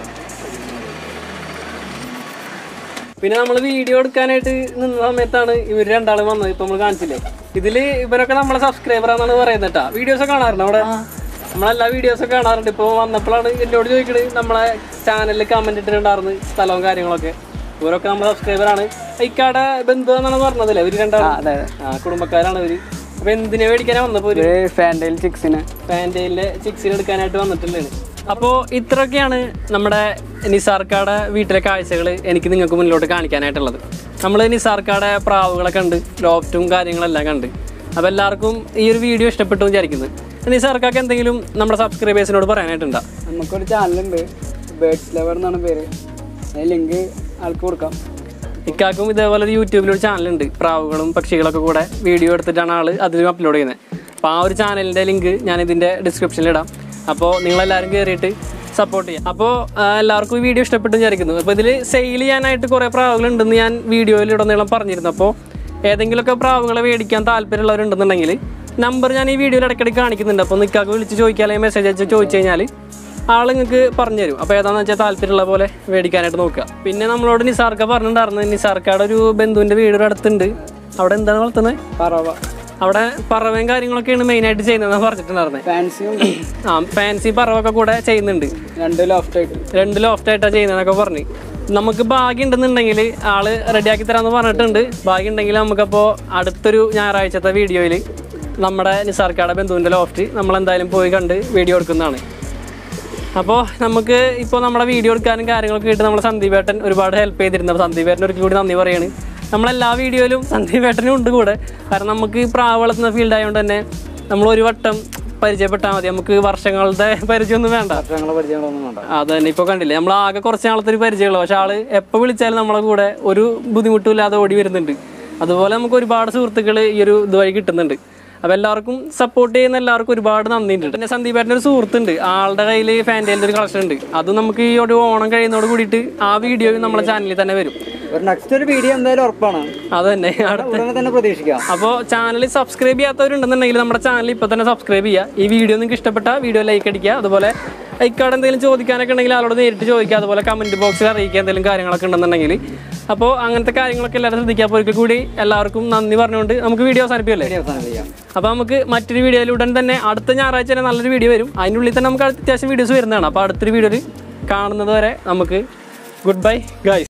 Speaker 2: പിന്നെ നമ്മൾ വീഡിയോ എടുക്കാനായിട്ട് നിന്ന സമയത്താണ് ഇവർ രണ്ടാളും വന്നത് ഇപ്പൊ നമ്മൾ കാണിച്ചില്ലേ ഇതില് ഇവരൊക്കെ നമ്മളെ സബ്സ്ക്രൈബർ ആണെന്നാണ് പറയുന്നത് കേട്ടാ വീഡിയോസ് ഒക്കെ കാണാറുണ്ട് അവിടെ നമ്മളെല്ലാ വീഡിയോസ് ഒക്കെ കാണാറുണ്ട് ഇപ്പോൾ വന്നപ്പോഴാണ് എന്നോട് ചോദിക്കണത് നമ്മളെ ചാനലിൽ കമന്റ് ഇട്ടിട്ടുണ്ടായിരുന്നു സ്ഥലവും കാര്യങ്ങളൊക്കെ ഇവരൊക്കെ നമ്മളെ സബ്സ്ക്രൈബർ ആണ് ഇക്കാടെ ബന്ധു എന്നാണ് പറഞ്ഞതല്ലേ ഇവര്
Speaker 1: ആ
Speaker 2: രണ്ടാളും
Speaker 1: അതെ അതെ
Speaker 2: ആ കുടുംബക്കാരാണ് ഇവര് അപ്പൊ എന്തിനാ മേടിക്കാനാ വന്നപ്പോ ഒരു
Speaker 1: ഒരു ഫാൻഡയിൽ ചിക്സിന്
Speaker 2: പാൻറ്റയിലെ ചിക്സിന് എടുക്കാനായിട്ട് വന്നിട്ടുള്ളത് അപ്പോൾ ഇത്രയൊക്കെയാണ് നമ്മുടെ നിസാർക്കാടെ വീട്ടിലെ കാഴ്ചകൾ എനിക്ക് നിങ്ങൾക്ക് മുന്നിലോട്ട് കാണിക്കാനായിട്ടുള്ളത് നമ്മൾ നിസാർക്കാടെ പ്രാവുകളൊക്കെ കണ്ട് ലോഫ്റ്റും കാര്യങ്ങളെല്ലാം കണ്ട് അപ്പോൾ എല്ലാവർക്കും ഈ ഒരു വീഡിയോ ഇഷ്ടപ്പെട്ടു എന്ന് വിചാരിക്കുന്നത് നിസാർക്കാക്ക് എന്തെങ്കിലും നമ്മുടെ സബ്സ്ക്രൈബേഴ്സിനോട് പറയാനായിട്ടുണ്ടോ
Speaker 1: നമുക്കൊരു ചാനലുണ്ട് ബേർഡ്സ് ലവർ എന്നാണ് പേര് അതിന് ലിങ്ക് ആൾക്ക് കൊടുക്കാം
Speaker 2: ഇക്കാക്കും ഇതേപോലെ ഒരു യൂട്യൂബിലൊരു ചാനലുണ്ട് പ്രാവുകളും പക്ഷികളൊക്കെ കൂടെ വീഡിയോ എടുത്തിട്ടാണ് ആൾ അതിലും അപ്ലോഡ് ചെയ്യുന്നത് അപ്പോൾ ആ ഒരു ചാനലിൻ്റെ ലിങ്ക് ഞാൻ ഇതിൻ്റെ ഡിസ്ക്രിപ്ഷനിൽ ഇടാം അപ്പോൾ നിങ്ങളെല്ലാവരും കയറിയിട്ട് സപ്പോർട്ട് ചെയ്യാം അപ്പോൾ എല്ലാവർക്കും ഈ വീഡിയോ ഇഷ്ടപ്പെട്ടു വിചാരിക്കുന്നു അപ്പോൾ ഇതിൽ സെയിൽ ചെയ്യാനായിട്ട് കുറേ പ്രാവുകളുണ്ടെന്ന് ഞാൻ വീഡിയോയിൽ ഉടനീളം പറഞ്ഞിരുന്നു അപ്പോൾ ഏതെങ്കിലുമൊക്കെ പ്രാവുകളെ മേടിക്കാൻ താല്പര്യമുള്ളവരുണ്ടെന്നുണ്ടെങ്കിൽ നമ്പർ ഞാൻ ഈ വീഡിയോയിൽ ഇടയ്ക്കിടയ്ക്ക് കാണിക്കുന്നുണ്ട് അപ്പോൾ നിൽക്കാക്ക് വിളിച്ച് ചോദിക്കുക അല്ലെങ്കിൽ മെസ്സേജ് അയച്ച് ചോദിച്ചു കഴിഞ്ഞാൽ ആൾ നിങ്ങൾക്ക് പറഞ്ഞു തരും അപ്പോൾ ഏതാണെന്ന് വെച്ചാൽ താല്പര്യമുള്ള പോലെ മേടിക്കാനായിട്ട് നോക്കുക പിന്നെ നമ്മളോട് നിസാർക്ക പറഞ്ഞിട്ടുണ്ടായിരുന്നു നിസാർക്കയുടെ ഒരു ബന്ധുവിൻ്റെ വീട് ഒരു അടുത്തുണ്ട് അവിടെ എന്താണ് വളർത്തുന്നത്
Speaker 1: പറവ
Speaker 2: അവിടെ പറവയും കാര്യങ്ങളൊക്കെയാണ് മെയിനായിട്ട് ചെയ്യുന്നതെന്ന് പറഞ്ഞിട്ടുണ്ടായിരുന്നത്
Speaker 1: ഫാൻസിയും
Speaker 2: ആ ഫാൻസി പറവൊക്കെ കൂടെ ചെയ്യുന്നുണ്ട്
Speaker 1: രണ്ട് ലോഫ്റ്റ് ആയിട്ട്
Speaker 2: രണ്ട് ലോഫ്റ്റ് ആയിട്ടാണ് ചെയ്യുന്നതെന്നൊക്കെ പറഞ്ഞു നമുക്ക് ഭാഗ്യം ഉണ്ടെന്നുണ്ടെങ്കിൽ ആള് റെഡിയാക്കി തരാമെന്ന് പറഞ്ഞിട്ടുണ്ട് ഭാഗ്യം ഉണ്ടെങ്കിൽ നമുക്കപ്പോൾ അടുത്തൊരു ഞായറാഴ്ചത്തെ വീഡിയോയിൽ നമ്മുടെ നിസാർക്കയുടെ ബന്ധുവിൻ്റെ ലോഫ്റ്റ് നമ്മൾ എന്തായാലും പോയി കണ്ട് വീഡിയോ എടുക്കുന്നതാണ് അപ്പോൾ നമുക്ക് ഇപ്പോൾ നമ്മുടെ വീഡിയോ എടുക്കാനും കാര്യങ്ങളൊക്കെ ആയിട്ട് നമ്മുടെ സന്ദീപേട്ടൻ ഒരുപാട് ഹെൽപ്പ് ചെയ്തിരുന്നു അപ്പോൾ സന്ദീപേട്ടൻ ഒരിക്കൽ കൂടി നന്ദി പറയാണ് നമ്മളെല്ലാ വീഡിയോയിലും സന്ദീപേട്ടനും ഉണ്ട് കൂടെ കാരണം നമുക്ക് ഈ പ്രാവ് വളർത്തുന്ന ഫീൽഡ് ആയതുകൊണ്ട് തന്നെ നമ്മൾ ഒരു വട്ടം പരിചയപ്പെട്ടാൽ മതി നമുക്ക് വർഷങ്ങളുടെ പരിചയമൊന്നും വേണ്ട
Speaker 1: വർഷങ്ങളെ പരിചയങ്ങളൊന്നും വേണ്ട
Speaker 2: അത് തന്നെ ഇപ്പോൾ കണ്ടില്ലേ നമ്മൾ ആകെ കുറച്ച് നാളത്തെ ഒരു പരിചയമുള്ളൂ പക്ഷെ ആള് എപ്പോൾ വിളിച്ചാലും നമ്മളെ കൂടെ ഒരു ബുദ്ധിമുട്ടും ഇല്ലാതെ ഓടി വരുന്നുണ്ട് അതുപോലെ നമുക്ക് ഒരുപാട് സുഹൃത്തുക്കൾ ഈ ഒരു ഇതുവഴി കിട്ടുന്നുണ്ട് അപ്പോൾ എല്ലാവർക്കും സപ്പോർട്ട് ചെയ്യുന്ന എല്ലാവർക്കും ഒരുപാട് നന്ദിയുണ്ട് പിന്നെ സന്ദീപേട്ടൻ്റെ ഒരു സുഹൃത്തുണ്ട് ആളുടെ കയ്യിൽ ഫാൻറ്റേലിൻ്റെ ഒരു കളക്ഷൻ ഉണ്ട് അത് നമുക്ക് ഈ ഒരു ഓണം കഴിയുന്നതോട് കൂടിയിട്ട് ആ വീഡിയോയും നമ്മളെ ചാനലിൽ തന്നെ വരും
Speaker 1: ഒരു നെക്സ്റ്റ് ഒരു വീഡിയോ എന്തായാലും ഉറപ്പാണ്
Speaker 2: അത് തന്നെ അടുത്ത
Speaker 1: ഉടനെ തന്നെ പ്രതീക്ഷിക്കാം
Speaker 2: അപ്പോൾ ചാനൽ സബ്സ്ക്രൈബ് ചെയ്യാത്തവരുണ്ടെന്നുണ്ടെങ്കിൽ നമ്മുടെ ചാനൽ ഇപ്പോൾ തന്നെ സബ്സ്ക്രൈബ് ചെയ്യുക ഈ വീഡിയോ നിങ്ങൾക്ക് ഇഷ്ടപ്പെട്ട വീഡിയോ ലൈക്ക് അടിക്കുക അതുപോലെ ഇക്കാട് എന്തെങ്കിലും ചോദിക്കാനൊക്കെ ഉണ്ടെങ്കിൽ ആളോട് നേരിട്ട് ചോദിക്കുക അതുപോലെ കമൻറ്റ് ബോക്സിൽ അറിയിക്കുക എന്തെങ്കിലും കാര്യങ്ങളൊക്കെ ഉണ്ടെന്നുണ്ടെങ്കിൽ അപ്പോൾ അങ്ങനത്തെ കാര്യങ്ങളൊക്കെ എല്ലാവരും ശ്രദ്ധിക്കുക അപ്പോൾ ഒരിക്കൽ കൂടി എല്ലാവർക്കും നന്ദി പറഞ്ഞുകൊണ്ട് നമുക്ക് വീഡിയോ അവസാനിപ്പിക്കല്ലേ
Speaker 1: അവസാനിപ്പിക്കാം
Speaker 2: അപ്പോൾ നമുക്ക് മറ്റൊരു വീഡിയോയിൽ ഉടൻ തന്നെ അടുത്ത ഞായറാഴ്ച തന്നെ നല്ലൊരു വീഡിയോ വരും അതിനുള്ളിൽ തന്നെ നമുക്ക് അത്യാവശ്യം വീഡിയോസ് വരുന്നതാണ് അപ്പോൾ അടുത്തൊരു വീഡിയോയിൽ കാണുന്നത് വരെ നമുക്ക് ഗുഡ് ബൈ ഗൈസ്